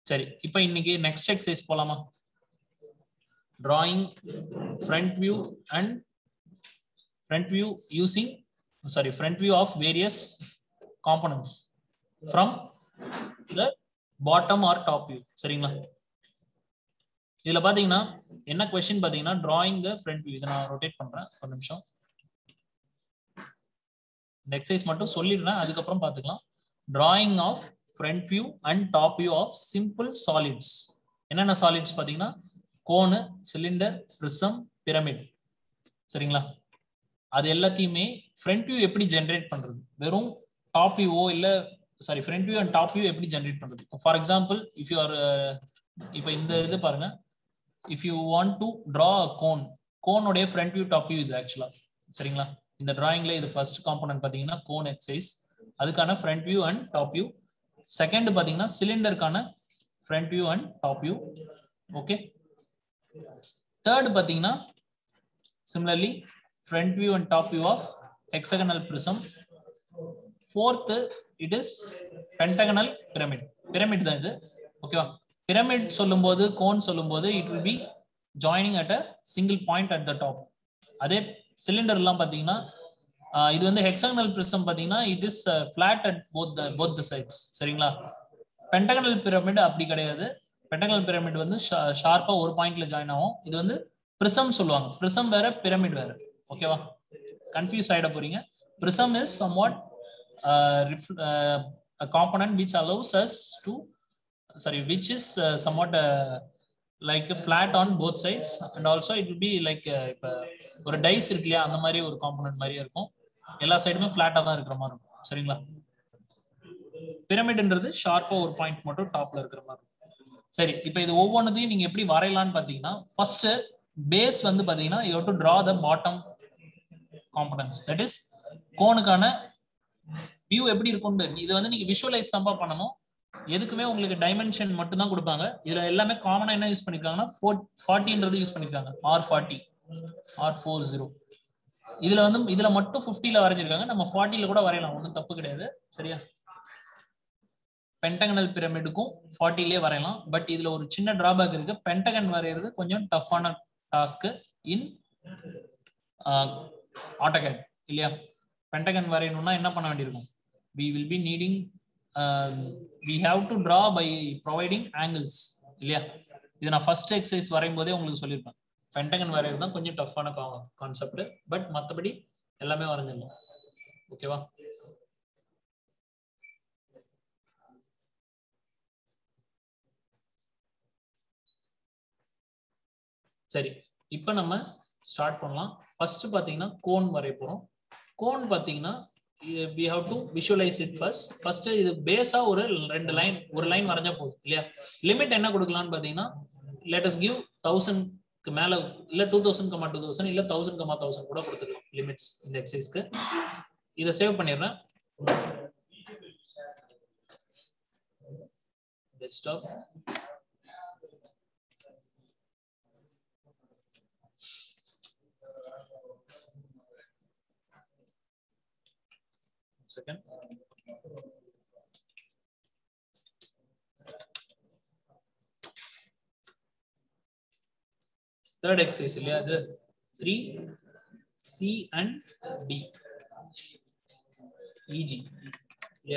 சரி இப்போ இன்னைக்கு நெக்ஸ்ட் எக்ஸசைஸ் போலாமா drawing front view and front view using sorry front view of various components from the bottom or top view சரிங்களா இதுல பாத்தீங்கன்னா என்ன கொஸ்டின் பாத்தீங்கன்னா drawing the front view இதை நான் ரொட்டேட் பண்றேன் ஒரு நிமிஷம் இந்த எக்ஸசைஸ் மட்டும் சொல்லிடுறேன் அதுக்கப்புறம் பாத்துக்கலாம் drawing of front view and top view of simple solids என்னென்ன சாலிட்ஸ் பாத்தீங்கன்னா கோனு சிலிண்டர் ப்ரிசம் பிரமிட் சரிங்களா அது எல்லாத்தையுமே ஃப்ரண்ட் வியூ எப்படி ஜென்ரேட் பண்றது வெறும் டாப் வியூவோ இல்ல sorry front view and top view எப்படி ஜென்ரேட் பண்றது for example if you are இப்போ இந்த இது பாருங்க if you want to draw cone கோனுடைய ஃப்ரண்ட் வியூ டாப் வியூ இது ஆக்சுவலா சரிங்களா இந்த டிராயிங்ல இது ஃபர்ஸ்ட் காம்பனன்ட் பாத்தீங்கன்னா கோன் எக்ஸைஸ் அதுக்கான front view and top view second பாத்தீங்கன்னா சிலிண்டருக்கான front view and top view okay third பாத்தீங்கன்னா similarly front view and top view of hexagonal prism fourth it is pentagonal pyramid pyramid தான் இது ஓகேவா pyramid சொல்லும்போது cone சொல்லும்போது it will be joining at a single point at the top அதே cylinder எல்லாம் பாத்தீங்கன்னா இது வந்து ஹெக்ஸகனல் பிரிசம் பாத்தீங்கன்னா it is flat at both the both the sides சரிங்களா பென்டகனல் பிரமிட் அப்படி கிடையாது பென்டகனல் பிரமிட் வந்து ஷார்ப்பா ஒரு பாயிண்ட்ல ஜாயின் ஆகும் இது வந்து பிரிசம் சொல்லுவாங்க பிரிசம் வேற பிரமிட் வேற ஓகேவா கன்ஃபியூஸ் ஆயிட போறீங்க prism is somewhat component which allows us to sorry which is somewhat like flat on both sides and also it will be like இப்போ ஒரு டைஸ் இருக்கு இல்லையா அந்த மாதிரி ஒரு காம்பனன்ட் மாதிரியே இருக்கும் எல்லா சைடுமே ஃபிளாட்டாக தான் இருக்கிற மாதிரி இருக்கும் சரிங்களா பிரமிட்ன்றது ஷார்ப்பா ஒரு பாயிண்ட் மட்டும் டாப்ல இருக்கிற மாதிரி இருக்கும் சரி இப்போ இது ஒவ்வொன்றதையும் நீங்க எப்படி வரையலாம்னு பாத்தீங்கன்னா ஃபர்ஸ்ட் பேஸ் வந்து பாத்தீங்கன்னா you to draw the bottom components that is கோனுக்கான வியூ எப்படி இருக்கும் இது வந்து நீங்க விஷுவலைஸ் தான் பண்ணணும் எதுக்குமே உங்களுக்கு டைமென்ஷன் மட்டும் தான் கொடுப்பாங்க இதுல எல்லாமே காமனா என்ன யூஸ் பண்ணிருக்காங்கன்னா ஃபோர் ஃபார்ட்டின்றது யூஸ் பண்ணிருக்காங்க or forty or four zero இதுல வந்து இதுல மட்டும் ஃபிஃப்டில வரைஞ்சிருக்காங்க நம்ம ஃபார்ட்டில கூட வரையலாம் ஒன்றும் தப்பு கிடையாது சரியா பென்டகனல் பிரமிடுக்கும் ஃபார்ட்டிலே வரையலாம் பட் இதுல ஒரு சின்ன டிராபேக் இருக்கு பென்டகன் வரைகிறது கொஞ்சம் டஃப்பான டாஸ்க் இன் ஆட்டோகேட் இல்லையா பென்டகன் வரையணும்னா என்ன பண்ண வேண்டியிருக்கும் we will be needing we have to draw by providing angles இல்லையா இது நான் ஃபர்ஸ்ட் எக்ஸசைஸ் வரையும் போதே உங்களுக்கு சொல்லியிருப்பேன் பென்டகன் வரைகிறது தான் கொஞ்சம் டஃப்பான கான்செப்ட் பட் மற்றபடி எல்லாமே வரைஞ்சிடலாம் ஓகேவா சரி இப்போ நம்ம ஸ்டார்ட் பண்ணலாம் ஃபர்ஸ்ட் பார்த்தீங்கன்னா கோன் வரைய போகிறோம் கோன் பார்த்தீங்கன்னா we have to visualise it first first இது பேஸா ஒரு ரெண்டு லைன் ஒரு லைன் வரைஞ்சா போதும் இல்லையா லிமிட் என்ன கொடுக்கலாம்னு பார்த்தீங்கன்னா லெட் அஸ் கிவ் தௌசண்ட்க்கு மேல இல்ல two thousand comma two thousand இல்ல தௌசண்ட் கமா தௌசண்ட் கூட கொடுத்துக்கலாம் லிமிட்ஸ் இந்த எக்ஸசைஸ்க்கு இதை சேவ் பண்ணிடுறேன் டெஸ்க்டாப் second. Third exercise இல்லையா அது த்ரீ சி அண்ட் டி இஜி இல்லையா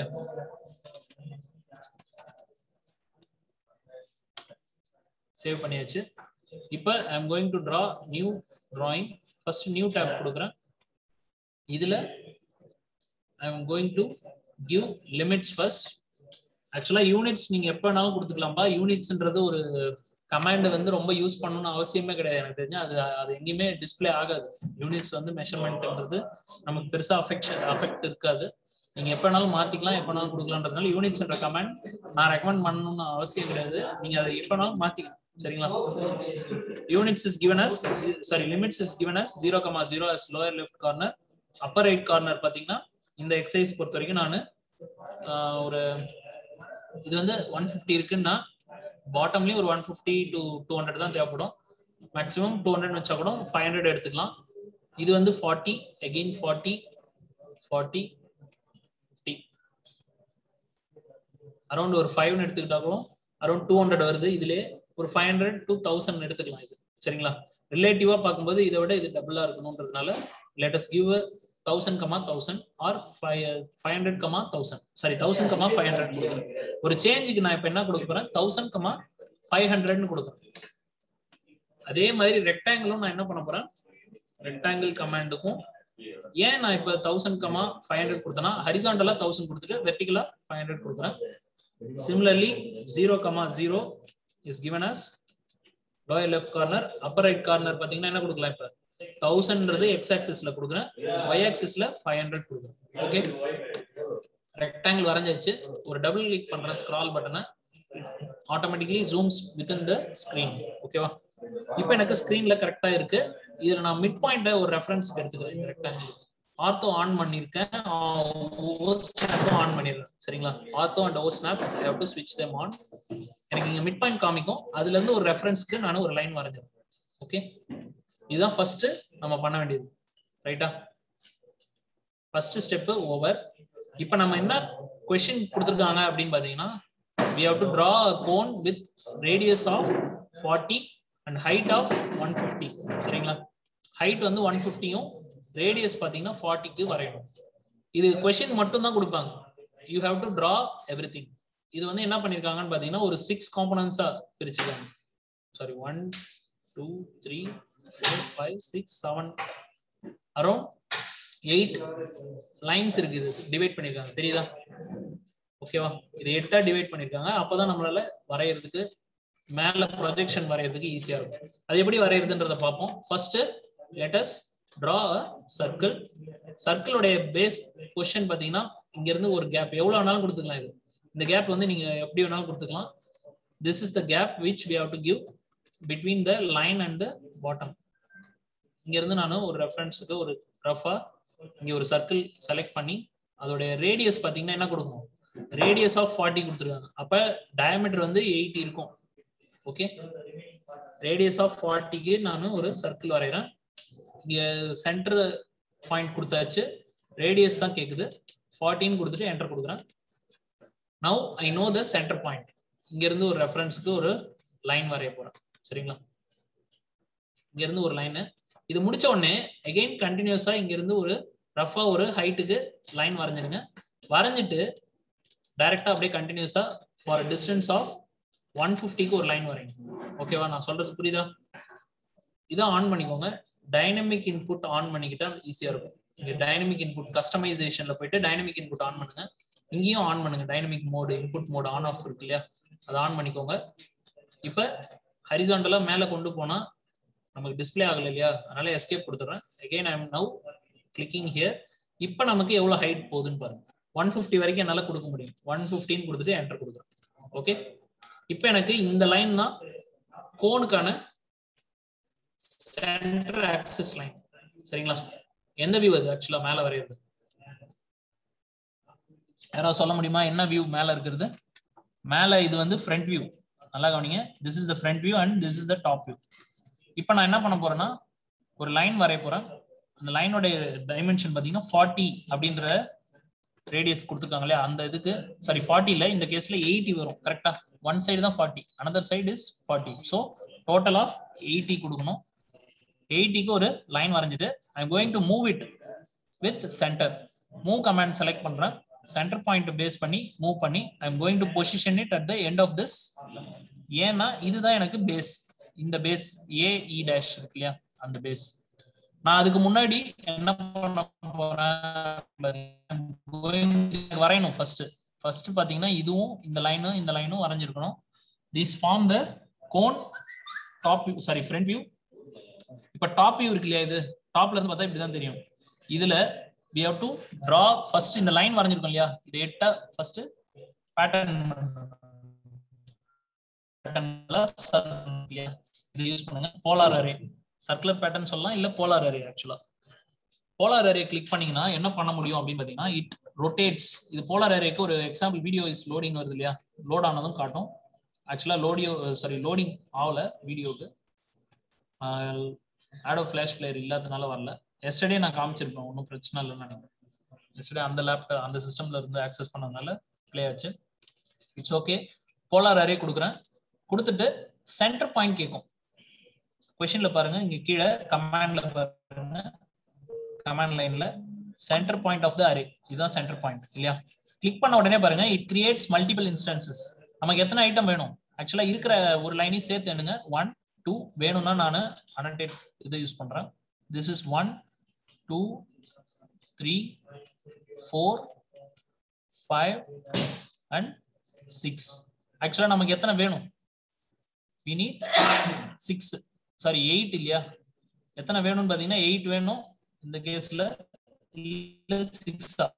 சேவ் பண்ணியாச்சு இப்போ I am going to draw new drawing first new tab கொடுக்குறேன் இதுல I am going to give limits first ஆக்சுவலா யூனிட்ஸ் நீங்க எப்ப வேணாலும் கொடுத்துக்கலாம்பா யூனிட்ஸ்ன்றது ஒரு கமாண்ட் வந்து ரொம்ப யூஸ் பண்ணணும்னு அவசியமே கிடையாது எனக்கு தெரிஞ்சு அது அது எங்கேயுமே டிஸ்பிளே ஆகாது யூனிட்ஸ் வந்து மெஷர்மெண்ட்ன்றது நமக்கு பெருசா அஃபெக்ஷன் அஃபெக்ட் இருக்காது நீங்க எப்ப வேணாலும் மாத்திக்கலாம் எப்ப வேணாலும் கொடுக்கலான்றதுனால யூனிட்ஸ்ன்ற கமாண்ட் நான் ரெக்கமெண்ட் பண்ணணும்னு அவசியம் கிடையாது நீங்க அதை எப்ப வேணாலும் மாத்திக்கலாம் சரிங்களா units is given as sorry limits is given as zero comma zero as lower left corner upper right corner பாத்தீங்கன்னா இந்த எக்ஸசைஸ் பொறுத்த வரைக்கும் நான் ஒரு இது வந்து ஒன் ஃபிஃப்டி இருக்குன்னா பாட்டம்லயும் ஒரு one fifty to two hundred தான் தேவைப்படும் மேக்ஸிமம் டூ ஹண்ட்ரட் வச்சா கூட ஃபைவ் ஹண்ட்ரட் எடுத்துக்கலாம் இது வந்து forty again forty forty fifty around ஒரு ஃபைவ்னு எடுத்துக்கிட்டா கூட அரௌண்ட் டூ ஹண்ட்ரட் வருது இதுல ஒரு ஃபைவ் ஹண்ட்ரட் டூ தௌசண்ட் எடுத்துக்கலாம் இது சரிங்களா ரிலேட்டிவா பார்க்கும்போது இதை விட இது டபுளா இருக்கணும்ன்றதுனால latest give thousand comma thousand or five five hundred comma thousand sorry thousand comma five hundred கொடுக்குறேன் ஒரு சேஞ்சுக்கு நான் இப்போ என்ன கொடுக்க போறேன் தௌசண்ட் கமா ஃபைவ் ஹண்ட்ரட்னு கொடுக்குறேன் அதே மாதிரி ரெக்டாங்கிளும் நான் என்ன பண்ண போறேன் ரெக்டாங்கிள் கமாண்டுக்கும் ஏன் நான் இப்போ தௌசண்ட் கமா ஃபைவ் ஹண்ட்ரட் கொடுத்தேன்னா ஹரிசாண்டலா தௌசண்ட் கொடுத்துட்டு வெர்டிகலா ஃபைவ் ஹண்ட்ரட் கொடுக்குறேன் similarly zero comma zero is given as lower left corner upper right corner பாத்தீங்கன்னா என்ன கொடுக்கலாம் இப்ப தௌசண்ட்ன்றது எக்ஸ் ஆக்சிஸ்ல கொடுக்குறேன் ஒய் ஆக்சிஸ்ல ஃபைவ் ஹண்ட்ரட் கொடுக்குறேன் ஓகே ரெக்டாங்கிள் வரைஞ்சாச்சு ஒரு டபுள் கிளிக் பண்றேன் ஸ்க்ரால் பட்டனை automatically zooms within the screen ஓகேவா இப்போ எனக்கு ஸ்கிரீன்ல கரெக்டா இருக்கு இதுல நான் மிட் பாயிண்ட ஒரு ரெஃபரன்ஸ்க்கு எடுத்துக்கிறேன் இந்த ரெக்டாங்கிள் ஆர்த்தோ ஆன் பண்ணிருக்கேன் ஓ ஸ்னாப்பும் ஆன் பண்ணிடுறேன் சரிங்களா ortho and O snap I have to ஸ்விட்ச் தேம் ஆன் எனக்கு இங்க மிட் பாயிண்ட் காமிக்கும் அதுல இருந்து ஒரு ரெஃபரன்ஸ்க்கு நான் ஒரு லைன் வரைஞ்சிருக்கேன் ஓகே இதுதான் ஃபர்ஸ்ட் நம்ம பண்ண வேண்டியது ரைட்டா ஃபர்ஸ்ட் ஸ்டெப் ஓவர் இப்போ நம்ம என்ன கொஸ்டின் கொடுத்துருக்காங்க அப்படின்னு பாத்தீங்கன்னா we have to draw a cone with radius of 40 and height of 150 சரிங்களா ஹைட் வந்து 150யும் ரேடியஸ் பாத்தீங்கன்னா 40க்கு வரையணும் இது கொஸ்டின் மட்டும் தான் கொடுப்பாங்க you have to draw everything இது வந்து என்ன பண்ணிருக்காங்கன்னு பாத்தீங்கன்னா ஒரு சிக்ஸ் காம்பனன்ஸா பிரிச்சிருக்காங்க sorry one two three four five six seven around eight lines இருக்கு இது டிவைட் பண்ணிருக்காங்க தெரியுதா ஓகேவா இது எட்டா டிவைட் பண்ணிருக்காங்க அப்பதான் நம்மளால வரையறதுக்கு மேல ப்ரொஜெக்ஷன் வரையறதுக்கு ஈஸியா இருக்கும் அது எப்படி வரையறதுன்றத பார்ப்போம் first let's draw a circle சர்க்கிளோடைய பேஸ் பொசிஷன் பாத்தீங்கன்னா இங்க இருந்து ஒரு கேப் எவ்வளவு வேணாலும் கொடுத்துக்கலாம் இது இந்த கேப் வந்து நீங்க எப்படி வேணாலும் கொடுத்துக்கலாம் this is the gap which we have to give between the line and the bottom இங்க இருந்து நான் ஒரு ரெஃபரன்ஸுக்கு ஒரு ரஃபா இங்க ஒரு சர்க்கிள் செலக்ட் பண்ணி அதோடைய ரேடியஸ் பாத்தீங்கன்னா என்ன கொடுக்கணும் ரேடியஸ் ஆஃப் ஃபார்ட்டி கொடுத்துருக்காங்க அப்ப டயமீட்டர் வந்து எயிட்டி இருக்கும் ஓகே ரேடியஸ் ஆஃப் ஃபார்ட்டிக்கு நான் ஒரு சர்க்கிள் வரைகிறேன் இங்க சென்டர் பாயிண்ட் கொடுத்தாச்சு ரேடியஸ் தான் கேக்குது ஃபார்ட்டின்னு கொடுத்துட்டு என்டர் கொடுக்குறேன் now I know the centre point இங்க இருந்து ஒரு ரெஃபரன்ஸ்க்கு ஒரு லைன் வரைய போறேன் சரிங்களா இங்க இருந்து ஒரு லைனு இது முடிச்ச உடனே அகைன் கண்டினியூஸா இங்க இருந்து ஒரு ரஃபா ஒரு ஹைட்டுக்கு லைன் வரைஞ்சிருங்க வரைஞ்சிட்டு டைரக்டா அப்படியே கண்டினியூஸா ஃபார் டிஸ்டன்ஸ் ஆஃப் ஒன் ஃபிஃப்டிக்கு ஒரு லைன் வரைங்க ஓகேவா நான் சொல்றது புரியுதா இதை ஆன் பண்ணிக்கோங்க டைனமிக் இன்புட் ஆன் பண்ணிக்கிட்டா ஈஸியா இருக்கும் இங்க டைனமிக் இன்புட் கஸ்டமைசேஷன்ல போயிட்டு டைனமிக் இன்புட் ஆன் பண்ணுங்க இங்கேயும் ஆன் பண்ணுங்க dynamic mode input mode on off இருக்கு இல்லையா அதை ஆன் பண்ணிக்கோங்க இப்ப ஹரிசாண்டலா மேல கொண்டு போனா நமக்கு டிஸ்பிளே ஆகல இல்லையா அதனால எஸ்கேப் கொடுத்துறேன் again I am now clicking here இப்ப நமக்கு எவ்வளவு ஹைட் போகுதுன்னு பாருங்க ஒன் ஃபிஃப்டி வரைக்கும் என்னால கொடுக்க முடியும் ஒன் ஃபிஃப்டின்னு கொடுத்துட்டு என்டர் கொடுக்குறேன் ஓகே இப்போ எனக்கு இந்த லைன் தான் கோனுக்கான சென்டர் ஆக்சிஸ் லைன் சரிங்களா எந்த வியூ அது ஆக்சுவலா மேல வரையுது யாராவது சொல்ல முடியுமா என்ன வியூ மேல இருக்கிறது மேல இது வந்து ஃப்ரண்ட் வியூ நல்லா கவனிங்க this is the front view and this is the top view இப்போ நான் என்ன பண்ண போறேன்னா ஒரு லைன் வரைய போறேன் அந்த லைனோட டைமென்ஷன் பாத்தீங்கன்னா ஃபார்ட்டி அப்படின்ற ரேடியஸ் கொடுத்துருக்காங்க இல்லையா அந்த இதுக்கு சாரி ஃபார்ட்டி இல்ல இந்த கேஸ்ல எயிட்டி வரும் கரெக்டா ஒன் சைடு தான் forty another side is forty so total of eighty கொடுக்கணும் எயிட்டிக்கு ஒரு லைன் வரைஞ்சிட்டு I am going to move it with centre move command select பண்றேன் சென்டர் பாயிண்ட் பேஸ் பண்ணி மூவ் பண்ணி I am going to position it at the end of this ஏன்னா இதுதான் எனக்கு பேஸ் இந்த பேஸ் ஏ இ டேஷ் இருக்கு இல்லையா அந்த பேஸ் நான் அதுக்கு முன்னாடி என்ன பண்ண போறேன் வரையணும் ஃபர்ஸ்ட் ஃபர்ஸ்ட் பாத்தீங்கன்னா இதுவும் இந்த லைனும் இந்த லைனும் வரைஞ்சிருக்கணும் this form the cone top view sorry front view இப்ப டாப் வியூ இருக்கு இல்லையா இது டாப்ல இருந்து பார்த்தா இப்படிதான் தெரியும் இதுல we have to draw first இந்த லைன் வரைஞ்சிருக்கோம் இல்லையா இது எட்ட ஃபர்ஸ்ட் பேட்டர்ன் இது யூஸ் பண்ணுங்க போலார் அரே சர்க்குலர் பேட்டர்ன் சொல்லலாம் இல்ல போலார் அரே ஆக்சுவலா போலார் அரே கிளிக் பண்ணீங்கன்னா என்ன பண்ண முடியும் அப்படின்னு பாத்தீங்கன்னா இட் ரொட்டேட்ஸ் இது போலார் அரேக்கு ஒரு எக்ஸாம்பிள் வீடியோ இஸ் லோடிங் வருது இல்லையா லோட் ஆனதும் காட்டும் ஆக்சுவலா லோடியோ சாரி லோடிங் ஆகல வீடியோக்கு ஆடோ ஃபிளாஷ் பிளேயர் இல்லாதனால வரல எஸ்டர்டே நான் காமிச்சிருப்பேன் ஒன்றும் பிரச்சனை இல்லைன்னு நினைக்கிறேன் எஸ்டர்டே அந்த லேப்டாப் அந்த சிஸ்டம்ல இருந்து ஆக்சஸ் பண்ணதுனால ப்ளே ஆச்சு இட்ஸ் ஓகே போலார் அரே கொடுக்குறேன் கொடுத்துட்டு சென்டர் பாயிண்ட் கேட்கும் கொஷின்ல பாருங்க இங்க கீழே கமாண்ட்ல பாருங்க கமாண்ட் லைன்ல centre point of the array இதுதான் சென்டர் பாயிண்ட் இல்லையா கிளிக் பண்ண உடனே பாருங்க இட் கிரியேட்ஸ் மல்டிபிள் இன்ஸ்டன்சஸ் நமக்கு எத்தனை ஐட்டம் வேணும் ஆக்சுவலா இருக்கிற ஒரு லைனையும் சேர்த்து எண்ணுங்க ஒன் டூ வேணும்னா நான் அனடேட் இது யூஸ் பண்றேன் this is one two three four five and six ஆக்சுவலா நமக்கு எத்தனை வேணும் we need six sorry eight இல்லையா எத்தனை வேணும்னு பாத்தீங்கன்னா எயிட் வேணும் இந்த கேஸ்ல இல்ல சிக்ஸா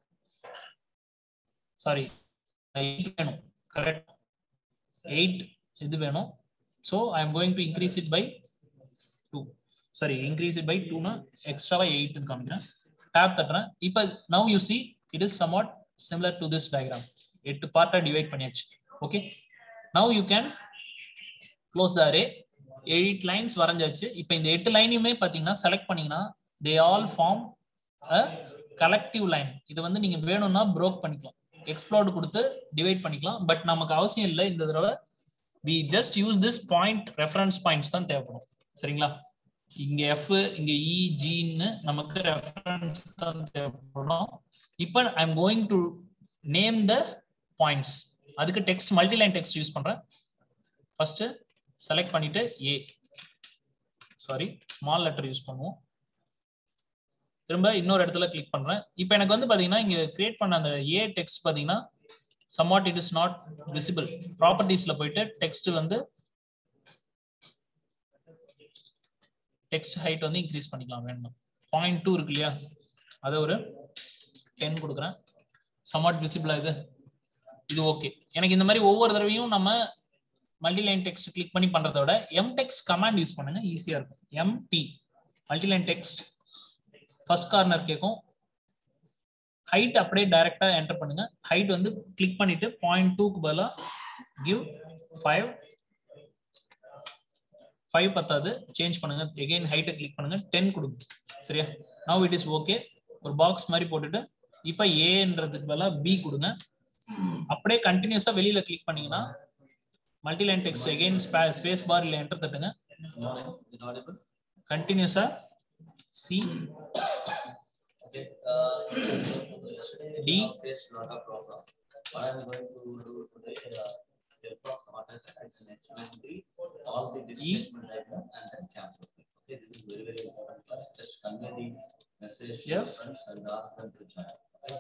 சாரி எயிட் வேணும் கரெக்ட் எயிட் இது வேணும் so I am going to increase it by two sorry increase it by டூனா எக்ஸ்ட்ராவா எயிட்னு காமிக்கிறேன் டேப் தட்டுறேன் இப்போ now you see it is somewhat similar to this diagram எட்டு பார்ட்டா டிவைட் பண்ணியாச்சு okay now you can close the array eight lines வரைஞ்சாச்சு இப்போ இந்த எட்டு லைனையுமே பார்த்தீங்கன்னா செலக்ட் பண்ணீங்கன்னா they all form a collective line இது வந்து நீங்க வேணும்னா ப்ரோக் பண்ணிக்கலாம் எக்ஸ்ப்ளோர்டு கொடுத்து டிவைட் பண்ணிக்கலாம் பட் நமக்கு அவசியம் இல்லை இந்த தடவை we just use this point reference points தான் தேவைப்படும் சரிங்களா இங்க எஃப் இங்க இ ஜின்னு நமக்கு ரெஃபரன்ஸ் தான் தேவைப்படும் இப்போ I am going to name the points அதுக்கு டெக்ஸ்ட் மல்டிலைன் டெக்ஸ்ட் யூஸ் பண்றேன் ஃபர்ஸ்ட் செலக்ட் பண்ணிட்டு A sorry small letter use பண்ணுவோம் திரும்ப இன்னொரு இடத்துல கிளிக் பண்றேன் இப்போ எனக்கு வந்து பாத்தீங்கன்னா இங்க கிரியேட் பண்ண அந்த ஏ டெக்ஸ்ட் பாத்தீங்கன்னா somewhat it is not visible ப்ராப்பர்ட்டிஸ்ல போயிட்டு டெக்ஸ்ட் வந்து டெக்ஸ்ட் ஹைட் வந்து இன்க்ரீஸ் பண்ணிக்கலாம் வேணும் பாயிண்ட் டூ இருக்கு இல்லையா அதை ஒரு டென் கொடுக்குறேன் சம்வாட் விசிபிளா இது இது ஓகே எனக்கு இந்த மாதிரி ஒவ்வொரு தடவையும் நம்ம மல்டிலைன் டெக்ஸ்ட் கிளிக் பண்ணி பண்றதை விட எம் டெக்ஸ்ட் கமாண்ட் யூஸ் பண்ணுங்க ஈஸியா இருக்கும் MT multiline text first corner கேட்கும் ஹைட் அப்படியே டைரக்டா என்டர் பண்ணுங்க ஹைட் வந்து கிளிக் பண்ணிட்டு பாயிண்ட் டூக்கு பதிலாக கிவ் ஃபைவ் ஃபைவ் பத்தாது சேஞ்ச் பண்ணுங்க எகைன் ஹைட்டை கிளிக் பண்ணுங்க டென் கொடுங்க சரியா நவ் இட் இஸ் ஓகே ஒரு பாக்ஸ் மாதிரி போட்டுட்டு இப்போ ஏன்றதுக்கு பதிலாக பி கொடுங்க அப்படியே கண்டினியூஸா வெளியில கிளிக் பண்ணீங்கன்னா multiline text again space bar இல்ல என்டர் தட்டுங்க கண்டினியூஸா C Okay. Uh, D. Face not a problem. What I'm going to do today, uh, therefore, what I can explain the all the displacement diagram and then cancel. it. Okay, this is very very important class. Just convey the message to your Yes. friends and ask them to join. Okay.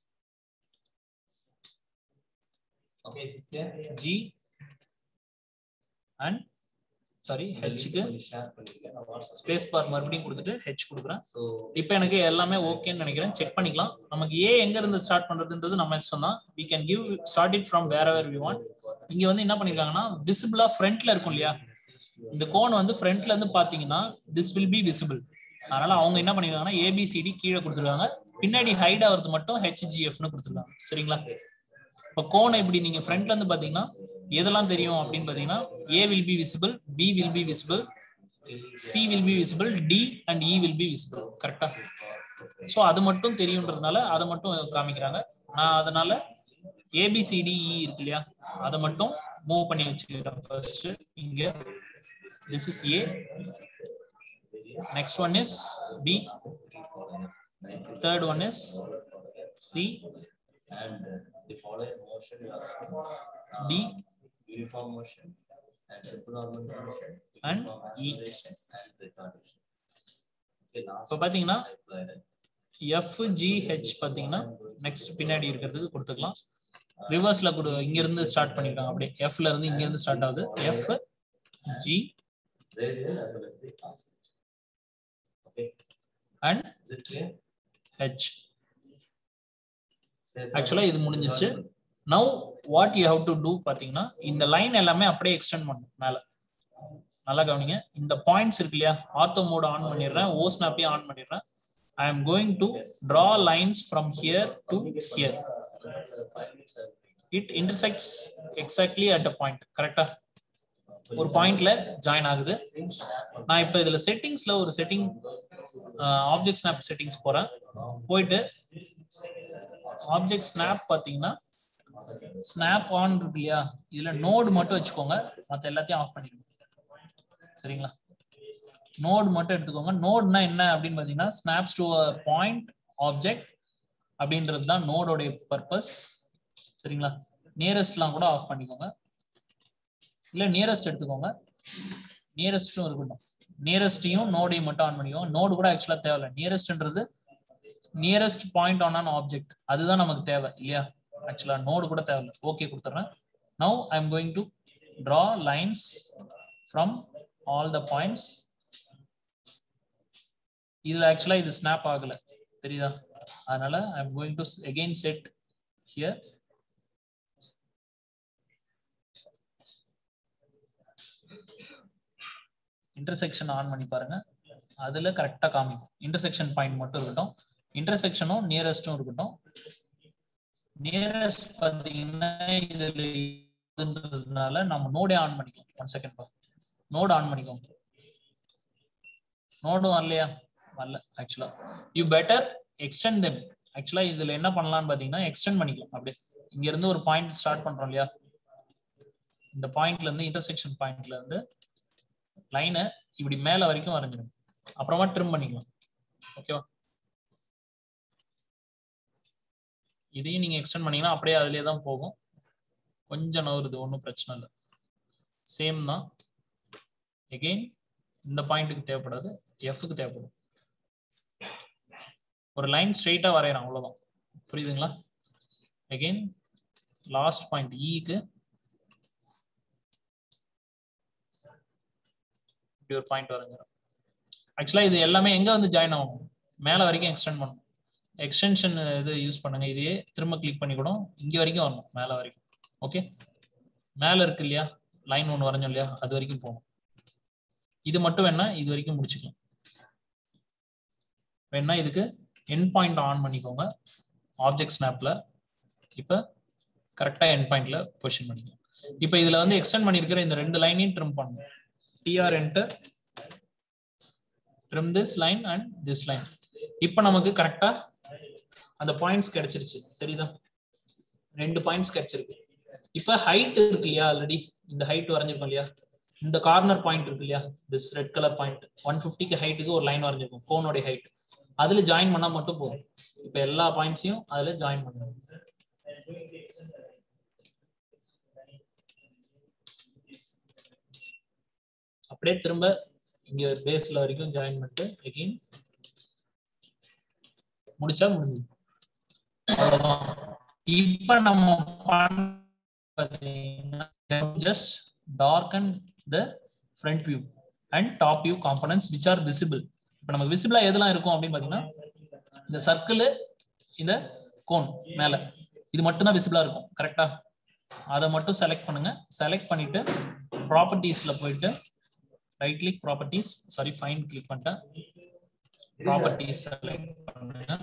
Okay, is it clear? G and sorry ஹெச்க்கு share பண்ணிருக்கேன் நான் WhatsApp space bar மறுபடியும் கொடுத்துட்டு H கொடுக்குறேன் so இப்போ எனக்கு எல்லாமே ஓகேன்னு நினைக்கிறேன் செக் பண்ணிக்கலாம் நமக்கு ஏ எங்க இருந்து ஸ்டார்ட் பண்றதுன்றது நம்ம இஷ்டம் தான் we can give start it from wherever we want இங்க வந்து என்ன பண்ணிருக்காங்கன்னா விசிபிளா ஃப்ரண்ட்ல இருக்கும் இல்லையா இந்த கோன் வந்து ஃப்ரண்ட்ல இருந்து பாத்தீங்கன்னா திஸ் வில் பி விசிபிள் அதனால அவங்க என்ன பண்ணிருக்காங்கன்னா ஏபிசிடி கீழே கொடுத்துருக்காங்க பின்னாடி ஹைட் ஆகிறது மட்டும் ஹெச்ஜிஎஃப்னு கொடுத்துருக்காங்க சரிங்களா இப்போ கோனை இப்படி நீங்க ஃப்ரண்ட்ல இருந்து பாத்தீங்கன்னா எதெல்லாம் தெரியும் அப்படின்னு பாத்தீங்கன்னா A will be visible B will be visible C will be visible D and E will be visible கரெக்டா ஸோ அது மட்டும் தெரியுன்றதுனால அதை மட்டும் காமிக்கிறாங்க நான் அதனால ஏபிசிடிஇ இருக்கு இல்லையா அதை மட்டும் மூவ் பண்ணி வச்சுக்கிறேன் ஃபர்ஸ்ட் இங்க this is A next one is B third one is C and uh, the following motion uh, D uniform motion and simple orbital motion And uniform E. acceleration and retardation. Okay, last இப்போ பாத்தீங்கன்னா one is applied. F G H பாத்தீங்கன்னா next பின்னாடி இருக்கிறதுக்கு கொடுத்துக்கலாம் ரிவர்ஸ்ல கொடு இங்க இருந்து ஸ்டார்ட் பண்ணிருக்காங்க அப்படியே எஃப்ல இருந்து இங்க இருந்து ஸ்டார்ட் ஆகுது F G radial as well as the offset. Okay, and is it clear? H Say ஆக்சுவலா இது something. முடிஞ்சிச்சு now what you have to do பாத்தீங்கன்னா இந்த லைன் எல்லாமே அப்படியே எக்ஸ்டெண்ட் பண்ணும் மேல நல்லா கவனிங்க இந்த பாயிண்ட்ஸ் இருக்கு இல்லையா ஆர்த்தோ மோட் ஆன் பண்ணிடுறேன் ஓ ஸ்னாப்பையும் ஆன் பண்ணிடுறேன் I am going to draw lines from here to here Uh, five minutes are it intersects exactly at a point கரெக்டா ஒரு பாயிண்ட்ல ஜாயின் ஆகுது நான் இப்போ இதுல செட்டிங்ஸ்ல ஒரு செட்டிங் ஆப்ஜெக்ட் ஸ்னாப் செட்டிங்ஸ் போறேன் போயிட்டு ஆப்ஜெக்ட் ஸ்னாப் பாத்தீங்கன்னா ஸ்னாப் ஆன் இருக்கு இல்லையா இதுல நோடு மட்டும் வச்சுக்கோங்க மத்த எல்லாத்தையும் ஆஃப் பண்ணிடுங்க சரிங்களா நோடு மட்டும் எடுத்துக்கோங்க நோட்னா என்ன அப்படின்னு பாத்தீங்கன்னா ஸ்னாப்ஸ் டு பாயிண்ட் ஆப்ஜெக்ட் அப்படின்றது தான் நோடோடைய பர்பஸ் சரிங்களா நியரஸ்ட்லாம் கூட ஆஃப் பண்ணிக்கோங்க இல்ல நியரஸ்ட் எடுத்துக்கோங்க நியரஸ்டும் இருக்கட்டும் நியரஸ்டையும் நோடையும் மட்டும் ஆன் பண்ணிக்கோங்க நோடு கூட ஆக்சுவலா தேவையில்ல நியரஸ்ட்ன்றது nearest point on on object அதுதான் நமக்கு தேவை இல்லையா ஆக்சுவலா நோடு கூட தேவையில்ல ஓகே கொடுத்துறேன் now I am going to draw lines from all the points இதுல ஆக்சுவலா இது ஸ்னாப் ஆகல தெரியுதா அதனால I am going to again set here intersection on பண்ணி பாருங்க அதுல கரெக்டா காமிக்கும் இன்டர்செக்ஷன் பாயிண்ட் மட்டும் இருக்கட்டும் இன்டர்செக்ஷனும் நியரஸ்டும் இருக்கட்டும் நியரஸ்ட் பாத்தீங்கன்னா இதுல இதுன்றதுனால நம்ம நோடே ஆன் பண்ணிக்கலாம் ஒன் செகண்ட் பா நோட் ஆன் பண்ணிக்கோங்க நோடும் வரலையா வரல ஆக்சுவலா யூ பெட்டர் எக்ஸ்டெண்ட் தெம் ஆக்சுவலா இதுல என்ன பண்ணலாம்னு பாத்தீங்கன்னா எக்ஸ்டெண்ட் பண்ணிக்கலாம் அப்படியே இங்க இருந்து ஒரு பாயிண்ட் ஸ்டார்ட் பண்றோம் இல்லையா இந்த பாயிண்ட்ல இருந்து இன்டர்செக்ஷன் பாயிண்ட்ல இருந்து லைனை இப்படி மேல வரைக்கும் வரைஞ்சிடும் அப்புறமா ட்ரிம் பண்ணிக்கலாம் ஓகேவா இதையும் நீங்க எக்ஸ்டெண்ட் பண்ணீங்கன்னா அப்படியே அதுலயே தான் போகும் கொஞ்சம் நவருது ஒன்றும் பிரச்சனை இல்லை சேம் தான் எகெயின் இந்த பாயிண்ட்டுக்கு தேவைப்படாது எஃப்க்கு தேவைப்படும் ஒரு லைன் ஸ்ட்ரெயிட்டா வரையறோம் அவ்வளவுதான் புரியுதுங்களா எகெயின் லாஸ்ட் பாயிண்ட் இக்கு இப்படி ஒரு பாயிண்ட் வரைஞ்சிடும் ஆக்சுவலா இது எல்லாமே எங்க வந்து ஜாயின் ஆகும் மேல வரைக்கும் எக்ஸ்டெண்ட் பண்ணணும் எக்ஸ்டென்ஷன் இது யூஸ் பண்ணுங்க இதையே திரும்ப கிளிக் பண்ணி கூட இங்க வரைக்கும் வரணும் மேல வரைக்கும் ஓகே மேல இருக்கு இல்லையா லைன் ஒன்று வரைஞ்சோம் இல்லையா அது வரைக்கும் போகணும் இது மட்டும் வேணா இது வரைக்கும் முடிச்சுக்கலாம் வேணா இதுக்கு என் பாயிண்ட் ஆன் பண்ணிக்கோங்க ஆப்ஜெக்ட் ஸ்னாப்ல இப்ப கரெக்டா என் பாயிண்ட்ல பொசிஷன் பண்ணிக்கோங்க இப்ப இதுல வந்து எக்ஸ்டெண்ட் பண்ணிருக்கிற இந்த ரெண்டு லைனையும் ட்ரிம் பண்ணணும் TR enter trim this line and this line இப்ப நமக்கு கரெக்டா அந்த பாயிண்ட்ஸ் கிடைச்சிருச்சு தெரியுதா ரெண்டு பாயிண்ட்ஸ் கிடைச்சிருக்கு இப்ப ஹைட் இருக்கு இல்லையா ஆல்ரெடி இந்த ஹைட் வரைஞ்சிருக்கோம் இல்லையா இந்த கார்னர் பாயிண்ட் இருக்கு இல்லையா this red colour point one ஃபிஃப்டிக்கு ஹைட்டுக்கு ஒரு லைன் வரைஞ்சிருக்கும் கோனோடைய ஹைட் அதுல ஜாயின் பண்ணா மட்டும் போதும் இப்ப எல்லா பாயிண்ட்ஸையும் அதுல ஜாயின் பண்ணணும் அப்படியே திரும்ப இங்க பேஸ்ல வரைக்கும் ஜாயின் பண்ணிட்டு எகெயின் முடிச்சா முடிஞ்சது அவ்வளவுதான் இப்ப நம்ம just darken the front view and top view components which are visible இப்ப நம்ம விசிபிளா எதெல்லாம் இருக்கும் அப்படின்னு பாத்தீங்கன்னா இந்த சர்க்கிள் இந்த கோன் மேல இது மட்டும் தான் விசிபிளா இருக்கும் கரெக்டா அதை மட்டும் செலக்ட் பண்ணுங்க செலக்ட் பண்ணிட்டு ப்ராப்பர்ட்டிஸ்ல போயிட்டு right click properties sorry fine click பண்ணிட்டேன் ப்ராப்பர்ட்டிஸ் செலக்ட் பண்ணுங்க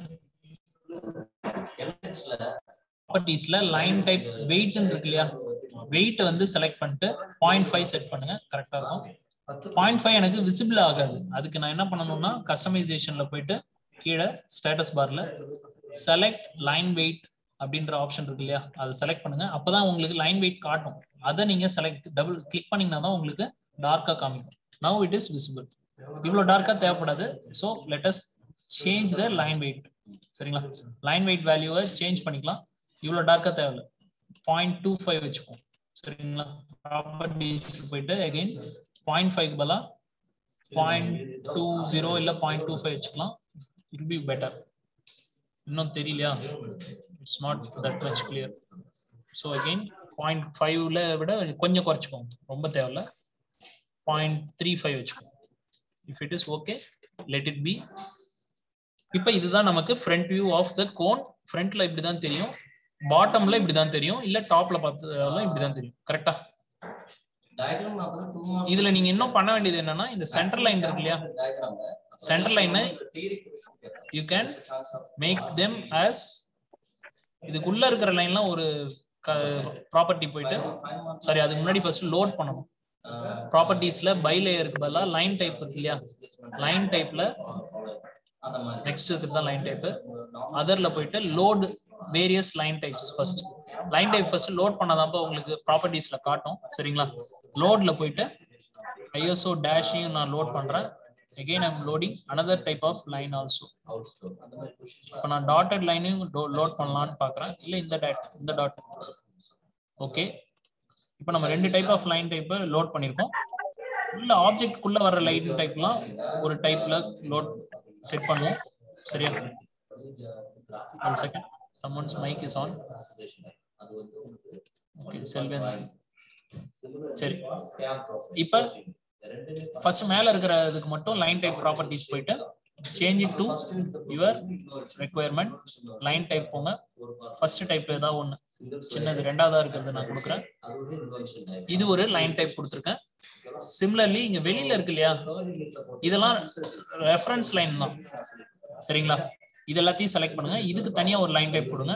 ப்ராப்பர்ட்டிஸ்ல லைன் டைப் வெயிட் இருக்கு இல்லையா வெயிட் வந்து செலக்ட் பண்ணிட்டு பாயிண்ட் ஃபைவ் செட் பண்ணுங்க கரெக்டா இருக்கும் பாயிண்ட் ஃபைவ் எனக்கு விசிபிள் ஆகாது அதுக்கு நான் என்ன பண்ணணும்னா கஸ்டமைசேஷன்ல போயிட்டு கீழே ஸ்டேட்டஸ் பார்ல செலக்ட் லைன் வெயிட் அப்படின்ற ஆப்ஷன் இருக்கு இல்லையா அதை செலக்ட் பண்ணுங்க அப்பதான் உங்களுக்கு லைன் வெயிட் காட்டும் அதை நீங்க செலக்ட் டபுள் கிளிக் பண்ணீங்கன்னா தான் உங்களுக்கு டார்க்கா காமிக்கும் நவ் இட் இஸ் விசிபிள் இவ்வளவு டார்க்கா தேவைப்படாது so let us change the line weight சரிங்களா லைன் வெயிட் வேல்யூவை சேஞ்ச் பண்ணிக்கலாம் இவ்வளவு டார்க்கா தேவையில்ல பாயிண்ட் டூ ஃபைவ் வச்சுப்போம் சரிங்களா ப்ராப்பர்ட்டிஸ் போயிட்டு அகைன் பாயிண்ட் ஃபைவ் பதிலா பாயிண்ட் டூ ஜீரோ இல்ல பாயிண்ட் டூ ஃபைவ் வச்சுக்கலாம் இட் பி பெட்டர் இன்னும் தெரியலையா it's not that much clear so again point ஃபைவ்ல விட கொஞ்சம் குறைச்சிக்கோங்க ரொம்ப தேவையில்ல பாயிண்ட் த்ரீ ஃபைவ் வச்சுக்கோங்க if it is okay let it be இப்போ இதுதான் நமக்கு front view of the cone ஃப்ரண்ட்ல இப்படி தான் தெரியும் பாட்டம்ல இப்படி தான் தெரியும் இல்ல டாப்ல பார்த்தாலும் இப்படி தான் தெரியும் கரெக்டா இதுல நீங்க இன்னும் பண்ண வேண்டியது என்னன்னா இந்த சென்டர் லைன் இருக்கு இல்லையா சென்டர் லைனை you can make them as இதுக்குள்ள இருக்கிற லைன்லாம் ஒரு ப்ராப்பர்ட்டி போயிட்டு சாரி அதுக்கு முன்னாடி ஃபர்ஸ்ட் லோட் பண்ணணும் ப்ராப்பர்ட்டிஸ்ல பை லேயருக்கு பதிலா லைன் டைப் இருக்கு இல்லையா லைன் டைப்ல நெக்ஸ்ட் இருக்கிறது தான் லைன் டைப் அதர்ல போயிட்டு load various line types first line type first load பண்ணாதான்ப்பா உங்களுக்கு ப்ராப்பர்ட்டிஸ்ல காட்டும் சரிங்களா லோட்ல போயிட்டு ஐஎஸ்ஓ டேஷையும் நான் லோட் பண்றேன் again i'm loading another type of line also அவுட்ஸ்டோர் அந்த மாதிரி பொசிஷன் இப்போ நான் டாட்டட் லைனையும் லோட் பண்ணலாம்னு பார்க்குறேன் இல்லை இந்த டாட் இந்த டாட் ஓகே இப்போ நம்ம ரெண்டு டைப் ஆஃப் லைன் டைப்பை லோட் பண்ணியிருக்கோம் உள்ள ஆப்ஜெக்ட் குள்ள வர லைன் டைப்லாம் ஒரு டைப்ல லோட் செட் பண்ணுவோம் சரியா one second someone's mic is on அது வந்து உங்களுக்கு ஓகே செல்வேன் சரி. இப்ப இப்ப ஃபர்ஸ்ட் மேல இருக்கிற இதுக்கு மட்டும் லைன் டைப் ப்ராப்பர்ட்டிஸ் போயிட்டு change it to your requirement line type போங்க ஃபர்ஸ்ட் டைப் ஏதாவது ஒன்று சின்னது ரெண்டாவதா இருக்கிறது நான் கொடுக்குறேன் இது ஒரு லைன் டைப் கொடுத்துருக்கேன் சிமிலர்லி இங்க வெளியில இருக்கு இல்லையா இதெல்லாம் ரெஃபரன்ஸ் லைன் தான் சரிங்களா இது எல்லாத்தையும் செலக்ட் பண்ணுங்க இதுக்கு தனியா ஒரு லைன் டைப் கொடுங்க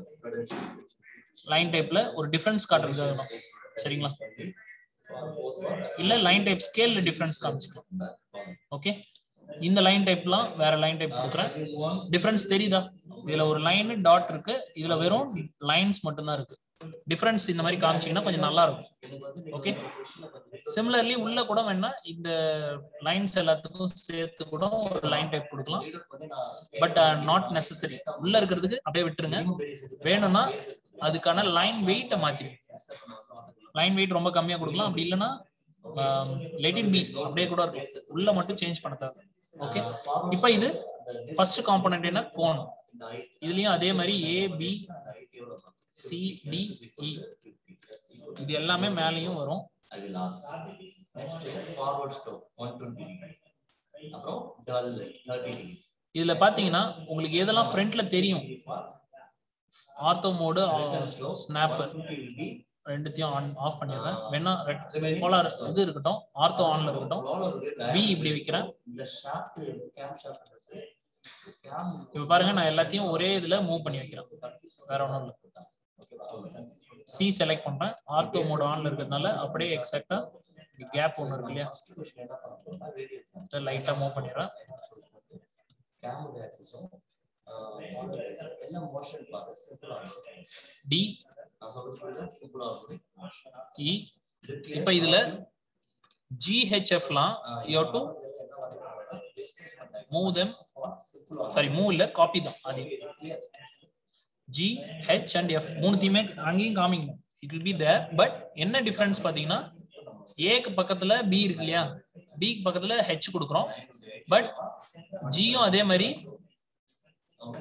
லைன் டைப்ல ஒரு டிஃபரன்ஸ் காட்டுறதுக்காக தான் சரிங்களா இல்ல லைன் டைப் ஸ்கேல்ல டிஃபரன்ஸ் காமிச்சுக்கலாம் ஓகே இந்த லைன் டைப்லாம் வேற லைன் டைப் கொடுக்குறேன் டிஃபரன்ஸ் தெரியுதா இதுல ஒரு லைன் டாட் இருக்கு இதுல வெறும் லைன்ஸ் மட்டும்தான் இருக்கு டிஃபரன்ஸ் இந்த மாதிரி காமிச்சீங்கன்னா கொஞ்சம் நல்லா இருக்கும் ஓகே சிமிலர்லி உள்ள கூட வேணா இந்த லைன்ஸ் எல்லாத்துக்கும் சேர்த்து கூட ஒரு லைன் டைப் கொடுக்கலாம் பட் நாட் நெசசரி உள்ள இருக்கிறதுக்கு அப்படியே விட்டுருங்க வேணும்னா அதுக்கான லைன் வெயிட்டை மாத்திடுங்க லைன் வெயிட் ரொம்ப கம்மியா கொடுக்கலாம் அப்படி இல்லைன்னா லெட் இட் பி அப்படியே கூட இருக்கும் உள்ள மட்டும் சேஞ்ச் பண்ண தேவை ஓகே இப்போ இது ஃபர்ஸ்ட் காம்பனன்ட் என்ன கோன் இதுலயும் அதே மாதிரி A B C D E இது எல்லாமே மேலேயும் வரும் I will ask. Next, forward stroke, 120 degree. அப்புறம் dull, 30 degree. இதுல பாத்தீங்கன்னா உங்களுக்கு எதெல்லாம் ஃப்ரண்ட்ல தெரியும் ஆர்த்தோ மோடு ஸ்னாப்பர் 120 will be ரெண்டுத்தையும் ஆன் ஆஃப் பண்ணிடுறேன் வேணா போலார் இது இருக்கட்டும் ஆர்த்தோ ஆன்ல இருக்கட்டும் பி இப்படி வைக்கிறேன் இந்த shaft, cam shaft இருக்கு. Cam இப்ப பாருங்க நான் எல்லாத்தையும் ஒரே இதுல மூவ் பண்ணி வைக்கிறேன் வேற ஒண்ணும் இல்ல சி செலக்ட் பண்றேன் ஆர்த்தோ மோட் ஆன்ல இருக்கிறதுனால அப்படியே எக்ஸாக்டா கேப் ஒண்ணு இருக்கு இல்லையா இதை லைட்டா மூவ் பண்ணிடுறேன் cam உடைய axis உம், ஆஹ், model axis உம் எல்லாம் motion பார்த்து simple ஆ இருக்கும். டி நான் சொல்றது புரியுதா? simple ஆ இருக்கும் motion. E Is it clear? இப்ப இதுல ஜிஹெச்எஃப்லாம் you to Displacement diagram. Move them Simple ah sorry move இல்ல காப்பி தான் அது ஜி ஹெச் அண்ட் எஃப் மூணுத்தையுமே அங்கேயும் காமிக்கணும் it will be there but என்ன டிஃபரன்ஸ் பாத்தீங்கன்னா ஏக்கு பக்கத்துல பி இருக்கு இல்லையா பிக்கு பக்கத்துல ஹெச் கொடுக்குறோம் பட் ஜியும் அதே மாதிரி Okay.